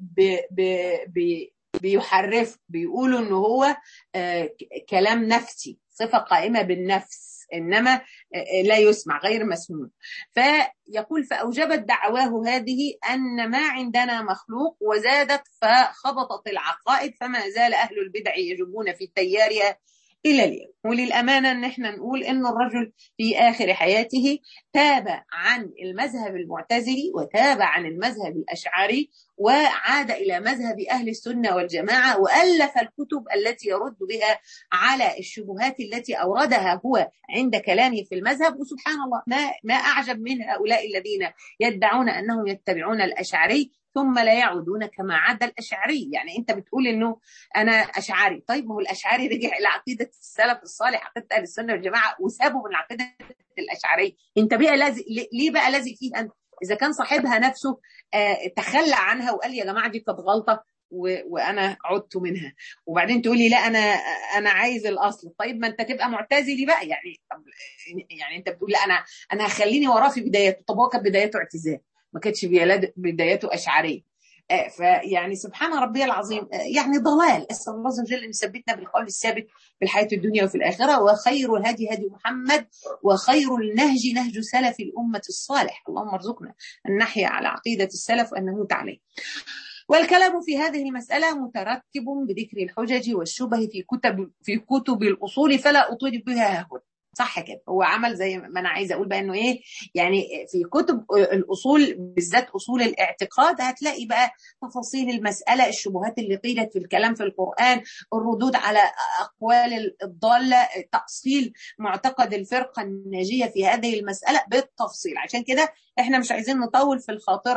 S1: بيحرف بيقولوا ان هو كلام نفسي صفه قائمه بالنفس انما لا يسمع غير مسموع فيقول فاوجبت دعواه هذه ان ما عندنا مخلوق وزادت فخبطت العقائد فما زال اهل البدع يجبون في تيارها الى اليوم وللامانه ان احنا نقول ان الرجل في اخر حياته تاب عن المذهب المعتزلي وتاب عن المذهب الاشعري وعاد الى مذهب اهل السنه والجماعه والف الكتب التي يرد بها على الشبهات التي اوردها هو عند كلامه في المذهب وسبحان الله ما ما اعجب من هؤلاء الذين يدعون انهم يتبعون الاشعري ثم لا يعودون كما عاد الاشعري يعني انت بتقول انه انا اشعري طيب ما هو الاشعري رجع الى عقيده السلف الصالح عقيده اهل السنه والجماعه وسابوا من عقيده الاشعري انت بقى لازق ليه بقى لازق فيها انت اذا كان صاحبها نفسه آه تخلى عنها وقال يا جماعه دي كانت غلطه وانا عدت منها وبعدين تقولي لا انا انا عايز الاصل طيب ما انت تبقى معتزلي بقى يعني طب يعني انت بتقول لا انا انا هخليني وراه في بدايته طب هو كانت بدايته اعتزال ما كانتش بدايته اشعريه فيعني سبحان ربي العظيم يعني ضلال اسال الله عز وجل ان يثبتنا بالقول الثابت في الحياه الدنيا وفي الاخره وخير الهدي هدي محمد وخير النهج نهج سلف الامه الصالح اللهم ارزقنا ان نحيا على عقيده السلف وان نموت عليه والكلام في هذه المسألة مترتب بذكر الحجج والشبه في كتب في كتب الأصول فلا أطيل بها هنا صح كده هو عمل زي ما انا عايزه اقول بقى انه ايه يعني في كتب الاصول بالذات اصول الاعتقاد هتلاقي بقى تفاصيل المساله الشبهات اللي قيلت في الكلام في القران الردود على اقوال الضاله تاصيل معتقد الفرقه الناجيه في هذه المساله بالتفصيل عشان كده احنا مش عايزين نطول في الخاطره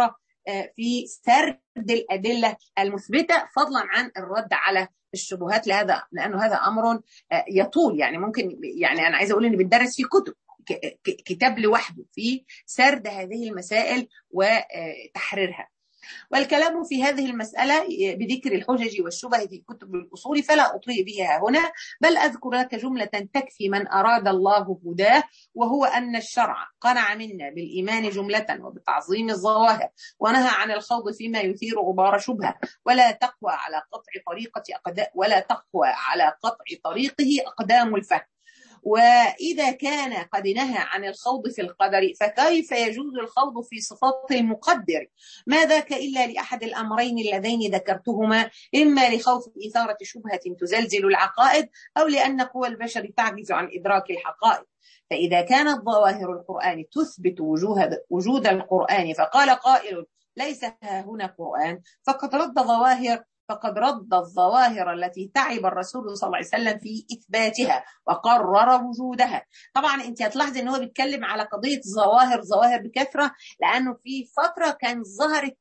S1: في سرد الادله المثبته فضلا عن الرد على الشبهات لهذا لانه هذا امر يطول يعني ممكن يعني انا عايزه اقول ان بندرس في كتب كتاب لوحده في سرد هذه المسائل وتحريرها والكلام في هذه المسألة بذكر الحجج والشبه في كتب الأصول فلا أطيء بها هنا بل أذكر لك جملة تكفي من أراد الله هداه وهو أن الشرع قنع منا بالإيمان جملة وبتعظيم الظواهر ونهى عن الخوض فيما يثير غبار شبهة ولا تقوى على قطع طريقة أقدام ولا تقوى على قطع طريقه أقدام الفهم وإذا كان قد نهى عن الخوض في القدر فكيف يجوز الخوض في صفات المقدر ما ذاك إلا لأحد الأمرين اللذين ذكرتهما إما لخوف إثارة شبهة تزلزل العقائد أو لأن قوى البشر تعجز عن إدراك الحقائق فإذا كانت ظواهر القرآن تثبت وجوه وجود القرآن فقال قائل ليس ها هنا قرآن فقد رد ظواهر فقد رد الظواهر التي تعب الرسول صلى الله عليه وسلم في اثباتها وقرر وجودها طبعا انت هتلاحظي ان هو بيتكلم على قضيه ظواهر ظواهر بكثره لانه في فتره كان ظهرت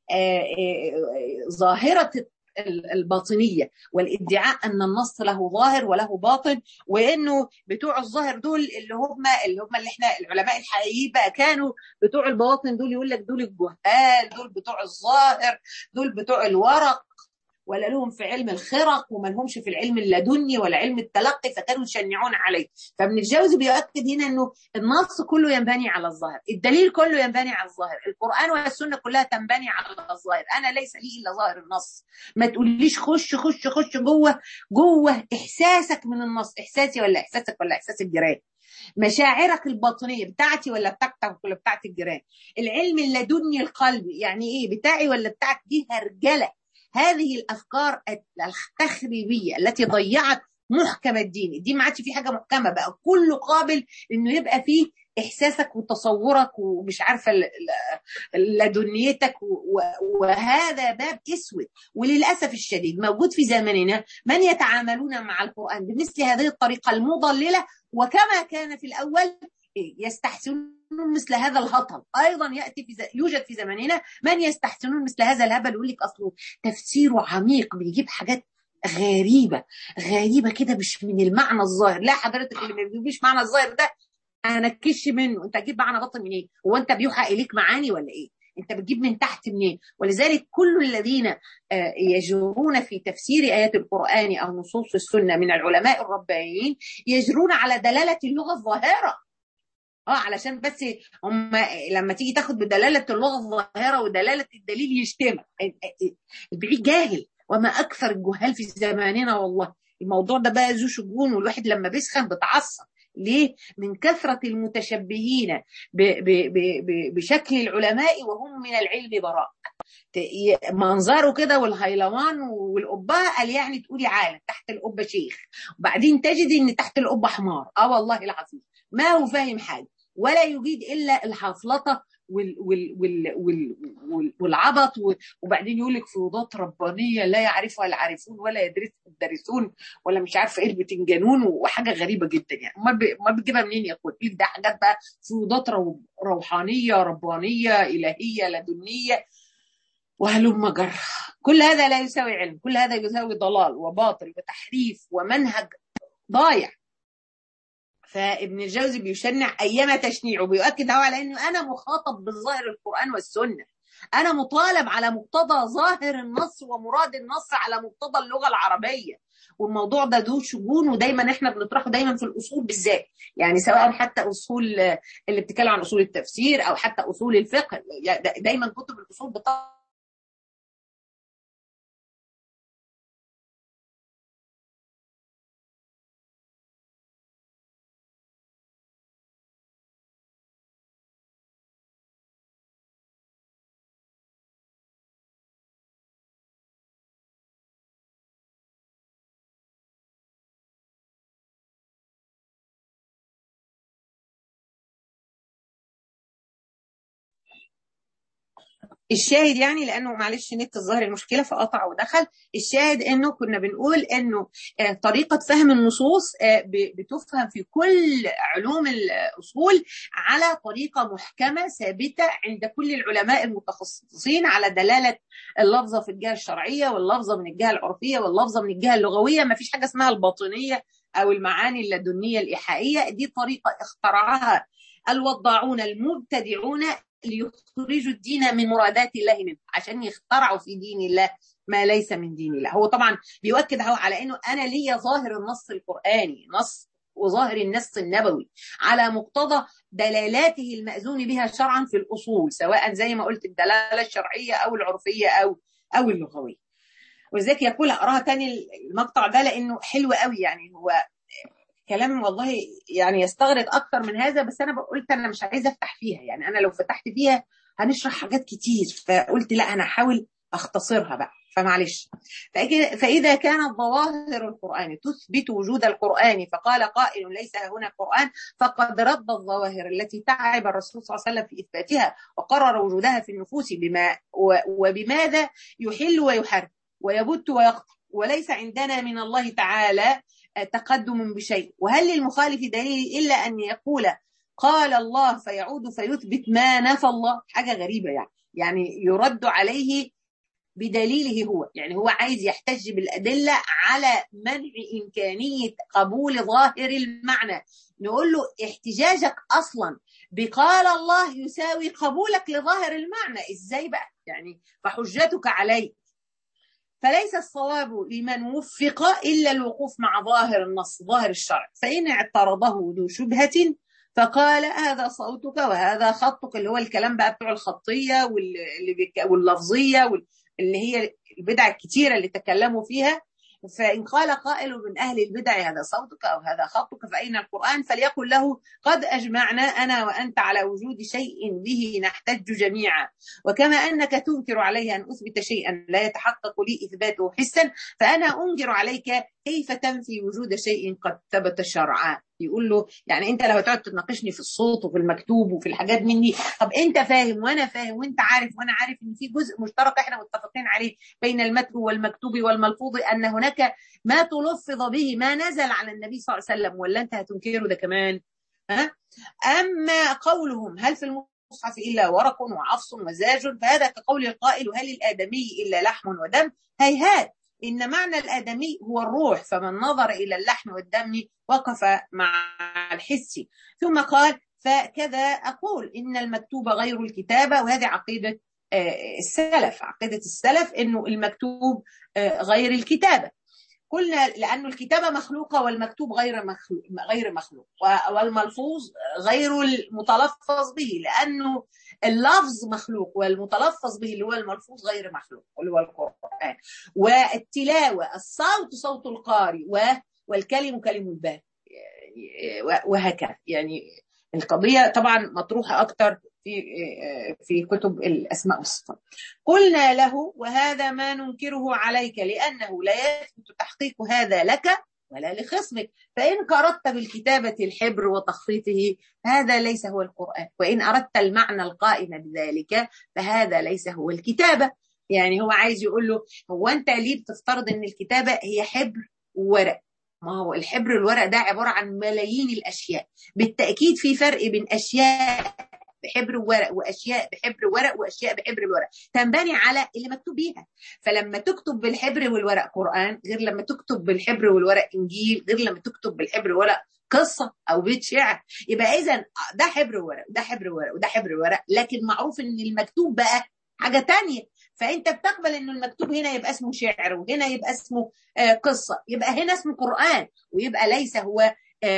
S1: ظاهره الباطنيه والادعاء ان النص له ظاهر وله باطن وانه بتوع الظاهر دول اللي هم اللي هم اللي احنا العلماء الحقيقيين بقى كانوا بتوع البواطن دول يقول لك دول الجهال دول بتوع الظاهر دول بتوع الورق ولا لهم في علم الخرق وما لهمش في العلم اللدني ولا علم التلقي فكانوا يشنعون عليه فابن الجوزي بيؤكد هنا انه النص كله ينبني على الظاهر الدليل كله ينبني على الظاهر القران والسنه كلها تنبني على الظاهر انا ليس لي الا ظاهر النص ما تقوليش خش خش خش جوه جوه احساسك من النص احساسي ولا احساسك ولا احساس الجيران مشاعرك الباطنيه بتاعتي ولا بتاعتك ولا بتاعت الجيران العلم اللدني القلبي يعني ايه بتاعي ولا بتاعك دي هرجله هذه الافكار التخريبيه التي ضيعت محكم الدين الدين ما عادش فيه حاجه محكمه بقى كله قابل انه يبقى فيه احساسك وتصورك ومش عارفه لدنيتك وهذا باب اسود وللاسف الشديد موجود في زمننا من يتعاملون مع القران بمثل هذه الطريقه المضلله وكما كان في الاول يستحسنون مثل هذا الهطل ايضا ياتي في ز... يوجد في زماننا من يستحسنون مثل هذا الهبل يقول لك اصله تفسيره عميق بيجيب حاجات غريبه غريبه كده مش من المعنى الظاهر لا حضرتك اللي ما بيجيبش معنى الظاهر ده انا كش منه انت تجيب معنى باطن منين إيه؟ هو انت بيوحى اليك معاني ولا ايه انت بتجيب من تحت منين ولذلك كل الذين يجرون في تفسير ايات القران او نصوص السنه من العلماء الربانيين يجرون على دلاله اللغه الظاهره اه علشان بس هم لما تيجي تاخد بدلاله اللغه الظاهره ودلاله الدليل يشتمك البعيد جاهل وما اكثر الجهال في زماننا والله الموضوع ده بقى ذو شجون والواحد لما بيسخن بتعصب ليه؟ من كثرة المتشبهين ب ب ب بشكل العلماء وهم من العلم براء منظره كده والهيلمان والقبة قال يعني تقولي عالم تحت القبة شيخ وبعدين تجدي ان تحت القبة حمار اه والله العظيم ما هو فاهم حاجة ولا يجيد الا الحفلطه وال وال وال وال والعبط وبعدين يقول لك فروضات ربانيه لا يعرفها العارفون ولا يدرسها الدارسون ولا مش عارفه ايه البتنجانون وحاجه غريبه جدا يعني امال ما بتجيبها منين يا اخويا؟ ده حاجات بقى فروضات روحانيه ربانيه الهيه لدنيه وهلم جر كل هذا لا يساوي علم كل هذا يساوي ضلال وباطل وتحريف ومنهج ضايع فابن الجوزي بيشنع ايام تشنيع وبيؤكد هو على انه انا مخاطب بالظاهر القران والسنه انا مطالب على مقتضى ظاهر النص ومراد النص على مقتضى اللغه العربيه والموضوع ده ذو شجون ودايما احنا بنطرحه دايما في الاصول بالذات يعني سواء حتى اصول اللي بتتكلم عن اصول التفسير او حتى اصول الفقه دايما كتب الاصول بتطرح الشاهد يعني لانه معلش نت الظاهر المشكله فقطع ودخل الشاهد انه كنا بنقول انه طريقه فهم النصوص بتفهم في كل علوم الاصول على طريقه محكمه ثابته عند كل العلماء المتخصصين على دلاله اللفظه في الجهه الشرعيه واللفظه من الجهه العرفيه واللفظه من الجهه اللغويه ما فيش حاجه اسمها الباطنيه او المعاني اللدنيه الايحائيه دي طريقه اخترعها الوضاعون المبتدعون ليخرجوا الدين من مرادات الله منه عشان يخترعوا في دين الله ما ليس من دين الله هو طبعا بيؤكد هو على انه انا ليا ظاهر النص القراني نص وظاهر النص النبوي على مقتضى دلالاته المأذون بها شرعا في الأصول سواء زي ما قلت الدلالة الشرعية أو العرفية أو أو اللغوية ولذلك يقول اقراها تاني المقطع ده لانه حلو قوي يعني هو كلام والله يعني يستغرق اكتر من هذا بس انا قلت انا مش عايزه افتح فيها يعني انا لو فتحت فيها هنشرح حاجات كتير فقلت لا انا هحاول اختصرها بقى فمعلش فإذا كانت ظواهر القرآن تثبت وجود القرآن فقال قائل ليس هنا قرآن فقد رد الظواهر التي تعب الرسول صلى الله عليه وسلم في إثباتها وقرر وجودها في النفوس بما وبماذا يحل ويحرم ويبت ويقطع وليس عندنا من الله تعالى تقدم بشيء وهل للمخالف دليل إلا أن يقول قال الله فيعود فيثبت ما نفى الله حاجة غريبة يعني يعني يرد عليه بدليله هو يعني هو عايز يحتج بالأدلة على منع إمكانية قبول ظاهر المعنى نقول له احتجاجك أصلا بقال الله يساوي قبولك لظاهر المعنى إزاي بقى يعني فحجتك عليه فليس الصواب لمن وفق إلا الوقوف مع ظاهر النص ظاهر الشرع فإن اعترضه ذو شبهة فقال هذا صوتك وهذا خطك اللي هو الكلام بقى بتوع الخطية واللي واللفظية اللي هي البدع الكتيرة اللي تكلموا فيها فإن قال قائل من أهل البدع هذا صوتك أو هذا خطك فأين القرآن فليقل له قد أجمعنا أنا وأنت على وجود شيء به نحتج جميعا وكما أنك تنكر علي أن أثبت شيئا لا يتحقق لي إثباته حسا فأنا أنكر عليك كيف تنفي وجود شيء قد ثبت شرعا يقول له يعني انت لو تقعد تناقشني في الصوت وفي المكتوب وفي الحاجات مني طب انت فاهم وانا فاهم وانت عارف وانا عارف ان في جزء مشترك احنا متفقين عليه بين المتلو والمكتوب والملفوظ ان هناك ما تلفظ به ما نزل على النبي صلى الله عليه وسلم ولا انت هتنكره ده كمان ها اما قولهم هل في المصحف الا ورق وعفص وزاج فهذا كقول القائل هل الادمي الا لحم ودم هيهات إن معنى الآدمي هو الروح فمن نظر إلى اللحم والدم وقف مع الحس ثم قال فكذا أقول إن المكتوب غير الكتابة وهذه عقيدة السلف عقيدة السلف إنه المكتوب غير الكتابة قلنا لأن الكتابة مخلوقة والمكتوب غير مخلوق غير مخلوق والملفوظ غير المتلفظ به لأنه اللفظ مخلوق والمتلفظ به اللي هو الملفوظ غير مخلوق اللي هو القرآن والتلاوة الصوت صوت القارئ والكلم كلم الباب وهكذا يعني القضية طبعا مطروحة أكتر في في كتب الاسماء والصفات. قلنا له وهذا ما ننكره عليك لانه لا يثبت تحقيق هذا لك ولا لخصمك فإن أردت بالكتابة الحبر وتخطيطه هذا ليس هو القرآن وإن أردت المعنى القائم بذلك فهذا ليس هو الكتابة يعني هو عايز يقول له هو أنت ليه بتفترض أن الكتابة هي حبر وورق ما هو الحبر والورق ده عبارة عن ملايين الأشياء بالتأكيد في فرق بين أشياء بحبر وورق واشياء بحبر ورق واشياء بحبر الورق تنبني على اللي مكتوب بيها فلما تكتب بالحبر والورق قران غير لما تكتب بالحبر والورق انجيل غير لما تكتب بالحبر والورق قصه او بيت شعر يبقى اذا ده حبر ورق وده حبر ورق وده حبر ورق لكن معروف ان المكتوب بقى حاجه تانية فانت بتقبل انه المكتوب هنا يبقى اسمه شعر وهنا يبقى اسمه قصه يبقى هنا اسمه قران ويبقى ليس هو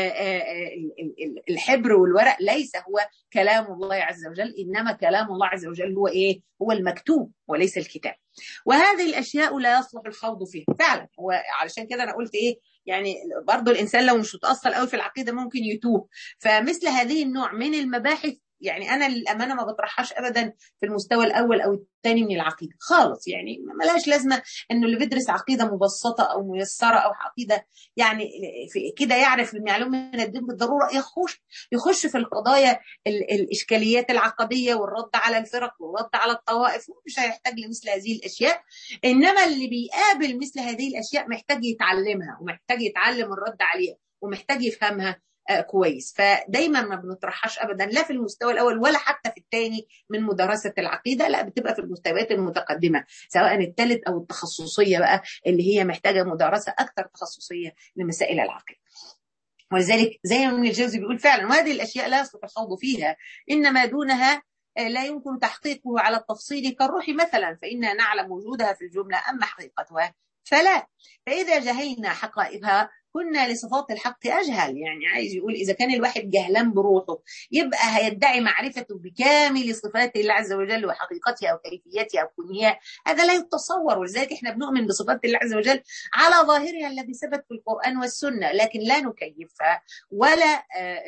S1: الحبر والورق ليس هو كلام الله عز وجل انما كلام الله عز وجل هو ايه؟ هو المكتوب وليس الكتاب. وهذه الاشياء لا يصلح الخوض فيها فعلا هو علشان كده انا قلت ايه؟ يعني برضه الانسان لو مش متاصل قوي في العقيده ممكن يتوه فمثل هذه النوع من المباحث يعني انا للامانه ما بطرحهاش ابدا في المستوى الاول او الثاني من العقيده خالص يعني ملهاش لازمه انه اللي بيدرس عقيده مبسطه او ميسره او عقيده يعني في كده يعرف المعلومه من الدين بالضروره يخش يخش في القضايا الاشكاليات العقديه والرد على الفرق والرد على الطوائف مش هيحتاج لمثل هذه الاشياء انما اللي بيقابل مثل هذه الاشياء محتاج يتعلمها ومحتاج يتعلم الرد عليها ومحتاج يفهمها كويس فدايما ما بنطرحهاش ابدا لا في المستوى الاول ولا حتى في الثاني من مدرسه العقيده لا بتبقى في المستويات المتقدمه سواء الثالث او التخصصيه بقى اللي هي محتاجه مدرسه اكثر تخصصيه لمسائل العقيده ولذلك زي ما ابن الجوزي بيقول فعلا وهذه الاشياء لا يصلح الخوض فيها انما دونها لا يمكن تحقيقه على التفصيل كالروح مثلا فإنا نعلم وجودها في الجملة أما حقيقتها فلا فإذا جهلنا حقائقها كنا لصفات الحق أجهل يعني عايز يقول إذا كان الواحد جهلان بروحه يبقى هيدعي معرفته بكامل صفات الله عز وجل وحقيقتها أو كيفيتها أو كونها هذا لا يتصور ولذلك احنا بنؤمن بصفات الله عز وجل على ظاهرها الذي ثبت في القرآن والسنة لكن لا نكيفها ولا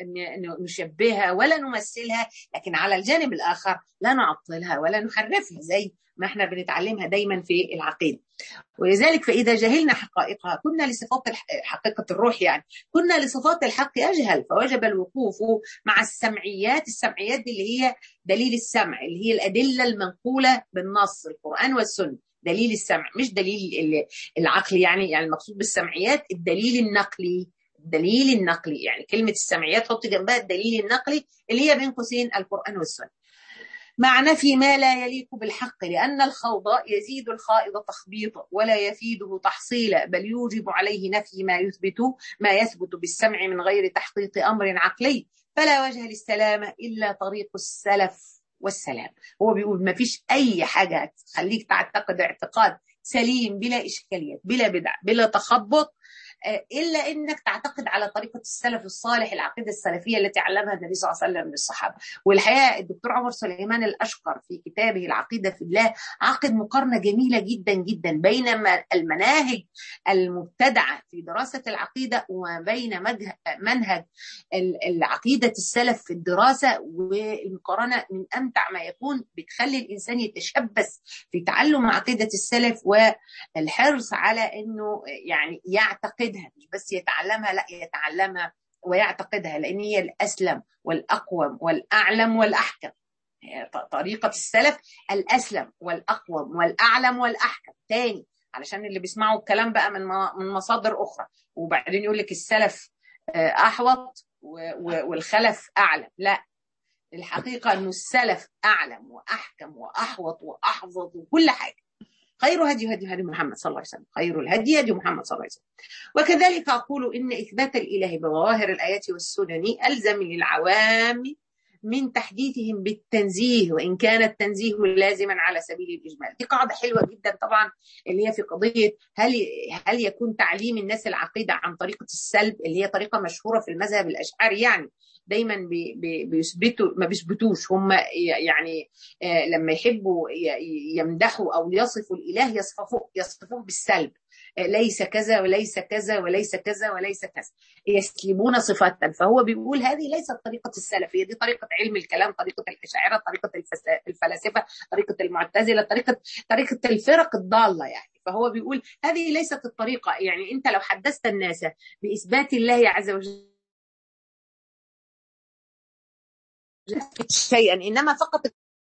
S1: نشبهها ولا نمثلها لكن على الجانب الآخر لا نعطلها ولا نحرفها زي ما احنا بنتعلمها دايما في العقيده ولذلك فاذا جهلنا حقائقها كنا لصفات حقيقه الروح يعني كنا لصفات الحق اجهل فوجب الوقوف مع السمعيات السمعيات دي اللي هي دليل السمع اللي هي الادله المنقوله بالنص القران والسنه دليل السمع مش دليل العقل يعني يعني المقصود بالسمعيات الدليل النقلي الدليل النقلي يعني كلمه السمعيات حط جنبها الدليل النقلي اللي هي بين قوسين القران والسنه مع نفي ما لا يليق بالحق لأن الخوض يزيد الخائض تخبيطا ولا يفيده تحصيلا بل يوجب عليه نفي ما يثبت ما يثبت بالسمع من غير تحقيق أمر عقلي فلا وجه للسلامة إلا طريق السلف والسلام هو بيقول ما فيش أي حاجة تخليك تعتقد اعتقاد سليم بلا إشكاليات بلا بدع بلا تخبط الا انك تعتقد على طريقه السلف الصالح العقيده السلفيه التي علمها النبي صلى الله عليه وسلم للصحابه والحقيقه الدكتور عمر سليمان الاشقر في كتابه العقيده في الله عقد مقارنه جميله جدا جدا بين المناهج المبتدعه في دراسه العقيده وبين منهج العقيده السلف في الدراسه والمقارنه من امتع ما يكون بتخلي الانسان يتشبث في تعلم عقيده السلف والحرص على انه يعني يعتقد يعتقدها مش بس يتعلمها لا يتعلمها ويعتقدها لان هي الاسلم والاقوم والاعلم والاحكم طريقه السلف الاسلم والاقوم والاعلم والاحكم تاني علشان اللي بيسمعوا الكلام بقى من من مصادر اخرى وبعدين يقول لك السلف احوط والخلف اعلم لا الحقيقه انه السلف اعلم واحكم واحوط واحفظ وكل حاجه خير هدي هدي هدي محمد صلى الله عليه وسلم خير الهدي هدي محمد صلى الله عليه وسلم وكذلك أقول إن إثبات الإله بظواهر الآيات والسنن ألزم للعوام من تحديثهم بالتنزيه وإن كان التنزيه لازما على سبيل الإجمال دي قاعدة حلوة جدا طبعا اللي هي في قضية هل هل يكون تعليم الناس العقيدة عن طريقة السلب اللي هي طريقة مشهورة في المذهب الأشعري يعني دايما بي بي بيثبتوا ما بيثبتوش هم يعني آه لما يحبوا يمدحوا او يصفوا الاله يصفوه يصفوه بالسلب آه ليس كذا وليس كذا وليس كذا وليس كذا يسلبون صفات فهو بيقول هذه ليست طريقه السلف هي دي طريقه علم الكلام طريقه الاشاعره طريقه الفلاسفه طريقه المعتزله طريقه طريقه الفرق الضاله يعني فهو بيقول هذه ليست الطريقه يعني انت لو حدثت الناس باثبات الله عز وجل شيئا انما فقط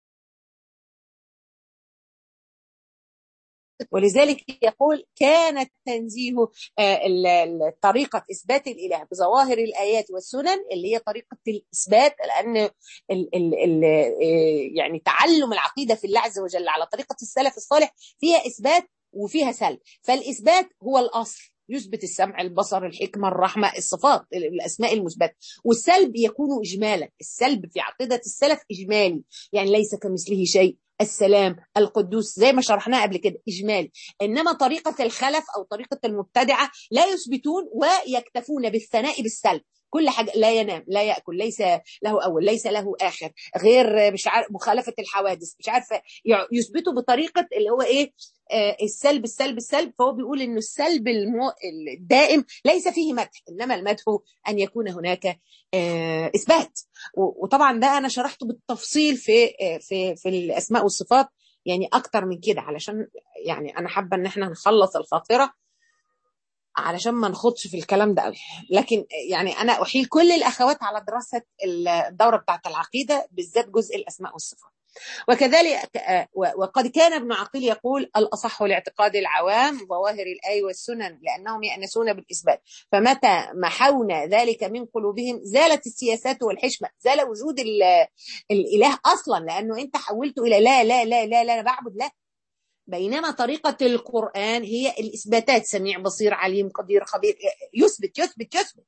S1: ولذلك يقول كان التنزيه طريقة إثبات الإله بظواهر الآيات والسنن اللي هي طريقة الإثبات لأن ال ال ال يعني تعلم العقيدة في الله عز وجل على طريقة السلف الصالح فيها إثبات وفيها سلب فالإثبات هو الأصل يثبت السمع البصر الحكمة الرحمة الصفات الأسماء المثبتة والسلب يكون إجمالا السلب في عقيدة السلف إجمالي يعني ليس كمثله شيء السلام القدوس زي ما شرحناها قبل كده إجمالي إنما طريقة الخلف أو طريقة المبتدعة لا يثبتون ويكتفون بالثناء بالسلب كل حاجه لا ينام لا ياكل ليس له اول ليس له اخر غير مش عارف مخالفه الحوادث مش عارفه يثبتوا بطريقه اللي هو ايه آه السلب السلب السلب فهو بيقول انه السلب المو... الدائم ليس فيه مدح انما المدح ان يكون هناك آه اثبات وطبعا ده انا شرحته بالتفصيل في آه في في الاسماء والصفات يعني اكتر من كده علشان يعني انا حابه ان احنا نخلص الخاطره علشان ما نخوضش في الكلام ده قوي لكن يعني انا احيل كل الاخوات على دراسه الدوره بتاعه العقيده بالذات جزء الاسماء والصفات وكذلك وقد كان ابن عقيل يقول الاصح لاعتقاد العوام ظواهر الاي والسنن لانهم يانسون بالاثبات فمتى محونا ذلك من قلوبهم زالت السياسات والحشمه زال وجود الاله اصلا لانه انت حولته الى لا لا لا لا لا, لا بعبد لا بينما طريقة القرآن هي الإثباتات سميع بصير عليم قدير خبير يثبت يثبت يثبت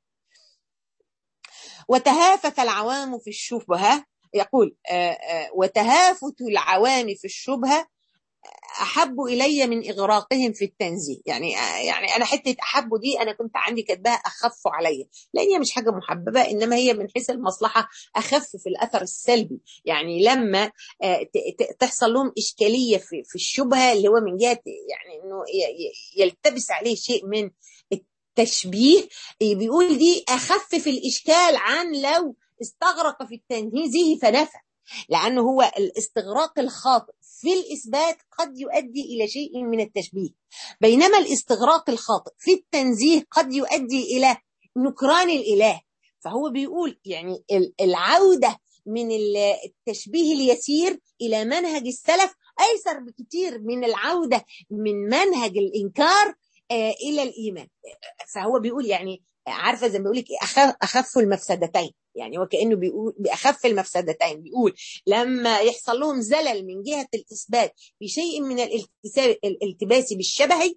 S1: وتهافت العوام في الشبهة يقول وتهافت العوام في الشبهة احب الي من اغراقهم في التنزيه يعني يعني انا حته احب دي انا كنت عندي كاتباها اخف عليا لان هي مش حاجه محببه انما هي من حيث المصلحه اخف في الاثر السلبي يعني لما تحصل لهم اشكاليه في, في الشبهه اللي هو من جهه يعني انه يلتبس عليه شيء من التشبيه بيقول دي اخف في الاشكال عن لو استغرق في التنهيزه فنفى لانه هو الاستغراق الخاطئ في الإثبات قد يؤدي إلى شيء من التشبيه بينما الاستغراق الخاطئ في التنزيه قد يؤدي إلى نكران الإله فهو بيقول يعني العودة من التشبيه اليسير إلى منهج السلف أيسر بكثير من العودة من منهج الإنكار إلى الإيمان فهو بيقول يعني عارفة زي ما بيقول لك أخف المفسدتين يعني وكانه بيقول باخف المفسدتين بيقول لما يحصل لهم زلل من جهه الاثبات بشيء من الالتباس بالشبه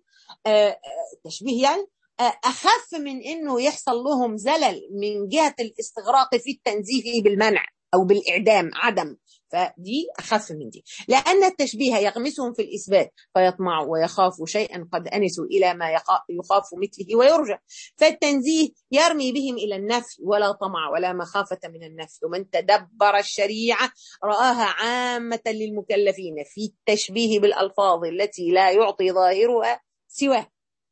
S1: تشبيه يعني اخف من انه يحصل لهم زلل من جهه الاستغراق في التنزيه بالمنع او بالاعدام عدم فدي اخف من دي لان التشبيه يغمسهم في الاثبات فيطمعوا ويخافوا شيئا قد انسوا الى ما يخاف مثله ويرجى فالتنزيه يرمي بهم الى النفي ولا طمع ولا مخافه من النفي ومن تدبر الشريعه راها عامه للمكلفين في التشبيه بالالفاظ التي لا يعطي ظاهرها سواه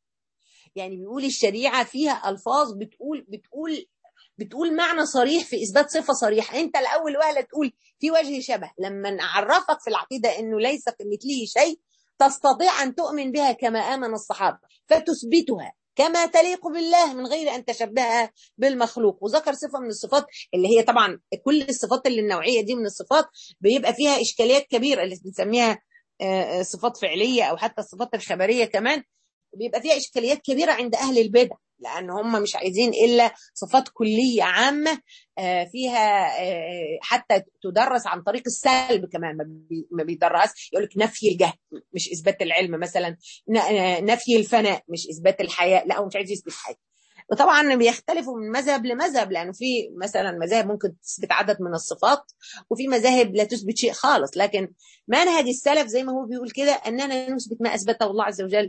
S1: يعني بيقول الشريعه فيها الفاظ بتقول بتقول بتقول معنى صريح في اثبات صفه صريحه انت الاول وهله تقول في وجه شبه لما نعرفك في العقيده انه ليس كمثله شيء تستطيع ان تؤمن بها كما امن الصحابه فتثبتها كما تليق بالله من غير ان تشبهها بالمخلوق وذكر صفه من الصفات اللي هي طبعا كل الصفات اللي النوعيه دي من الصفات بيبقى فيها اشكاليات كبيره اللي بنسميها صفات فعليه او حتى الصفات الخبريه كمان بيبقى فيها اشكاليات كبيره عند اهل البدع لان هم مش عايزين الا صفات كليه عامه فيها حتى تدرس عن طريق السلب كمان ما بيدرس يقول لك نفي الجهل مش اثبات العلم مثلا نفي الفناء مش اثبات الحياه لا هو مش عايز يثبت حاجه وطبعا بيختلفوا من مذهب لمذهب لانه في مثلا مذاهب ممكن تثبت عدد من الصفات وفي مذاهب لا تثبت شيء خالص لكن منهج السلف زي ما هو بيقول كده اننا نثبت ما اثبته الله عز وجل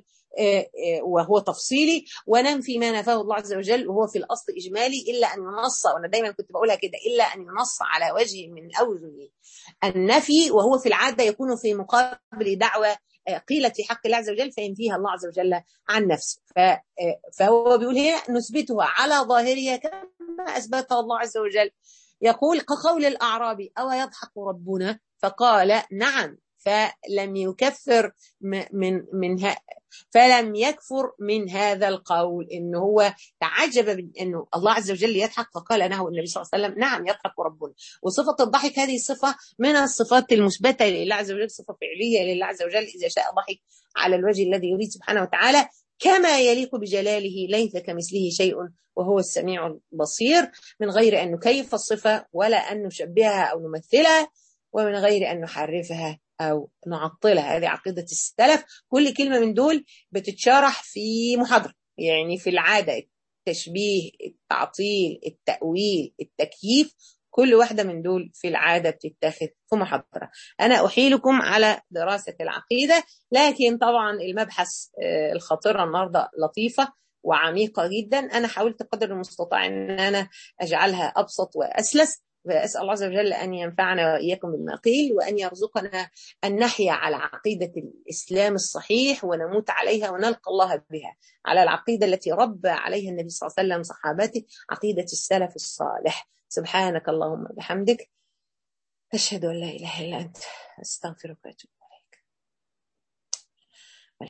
S1: وهو تفصيلي وننفي ما نفاه الله عز وجل وهو في الاصل اجمالي الا ان ينص وانا دايما كنت بقولها كده الا ان ينص على وجه من اوجه النفي وهو في العاده يكون في مقابل دعوه قيلت في حق الله عز وجل فينفيها الله عز وجل عن نفسه فهو بيقول هنا نثبتها على ظاهرها كما اثبتها الله عز وجل يقول كقول الاعرابي او يضحك ربنا فقال نعم فلم يكفر من من فلم يكفر من هذا القول انه هو تعجب من انه الله عز وجل يضحك فقال له النبي صلى الله عليه وسلم نعم يضحك ربنا وصفه الضحك هذه صفه من الصفات المثبته لله عز وجل صفه فعليه لله عز وجل اذا شاء ضحك على الوجه الذي يريد سبحانه وتعالى كما يليق بجلاله ليس كمثله شيء وهو السميع البصير من غير ان نكيف الصفه ولا ان نشبهها او نمثلها ومن غير ان نحرفها او نعطلها هذه عقيده السلف كل كلمه من دول بتتشرح في محاضره يعني في العاده التشبيه التعطيل التاويل التكييف كل واحده من دول في العاده بتتاخد في محاضره انا احيلكم على دراسه العقيده لكن طبعا المبحث الخطيره النهارده لطيفه وعميقه جدا انا حاولت قدر المستطاع ان انا اجعلها ابسط واسلس واسال الله عز وجل ان ينفعنا واياكم بما قيل وان يرزقنا ان نحيا على عقيده الاسلام الصحيح ونموت عليها ونلقى الله بها على العقيده التي ربى عليها النبي صلى الله عليه وسلم صحابته عقيده السلف الصالح سبحانك اللهم وبحمدك اشهد ان لا اله الا انت استغفرك واتوب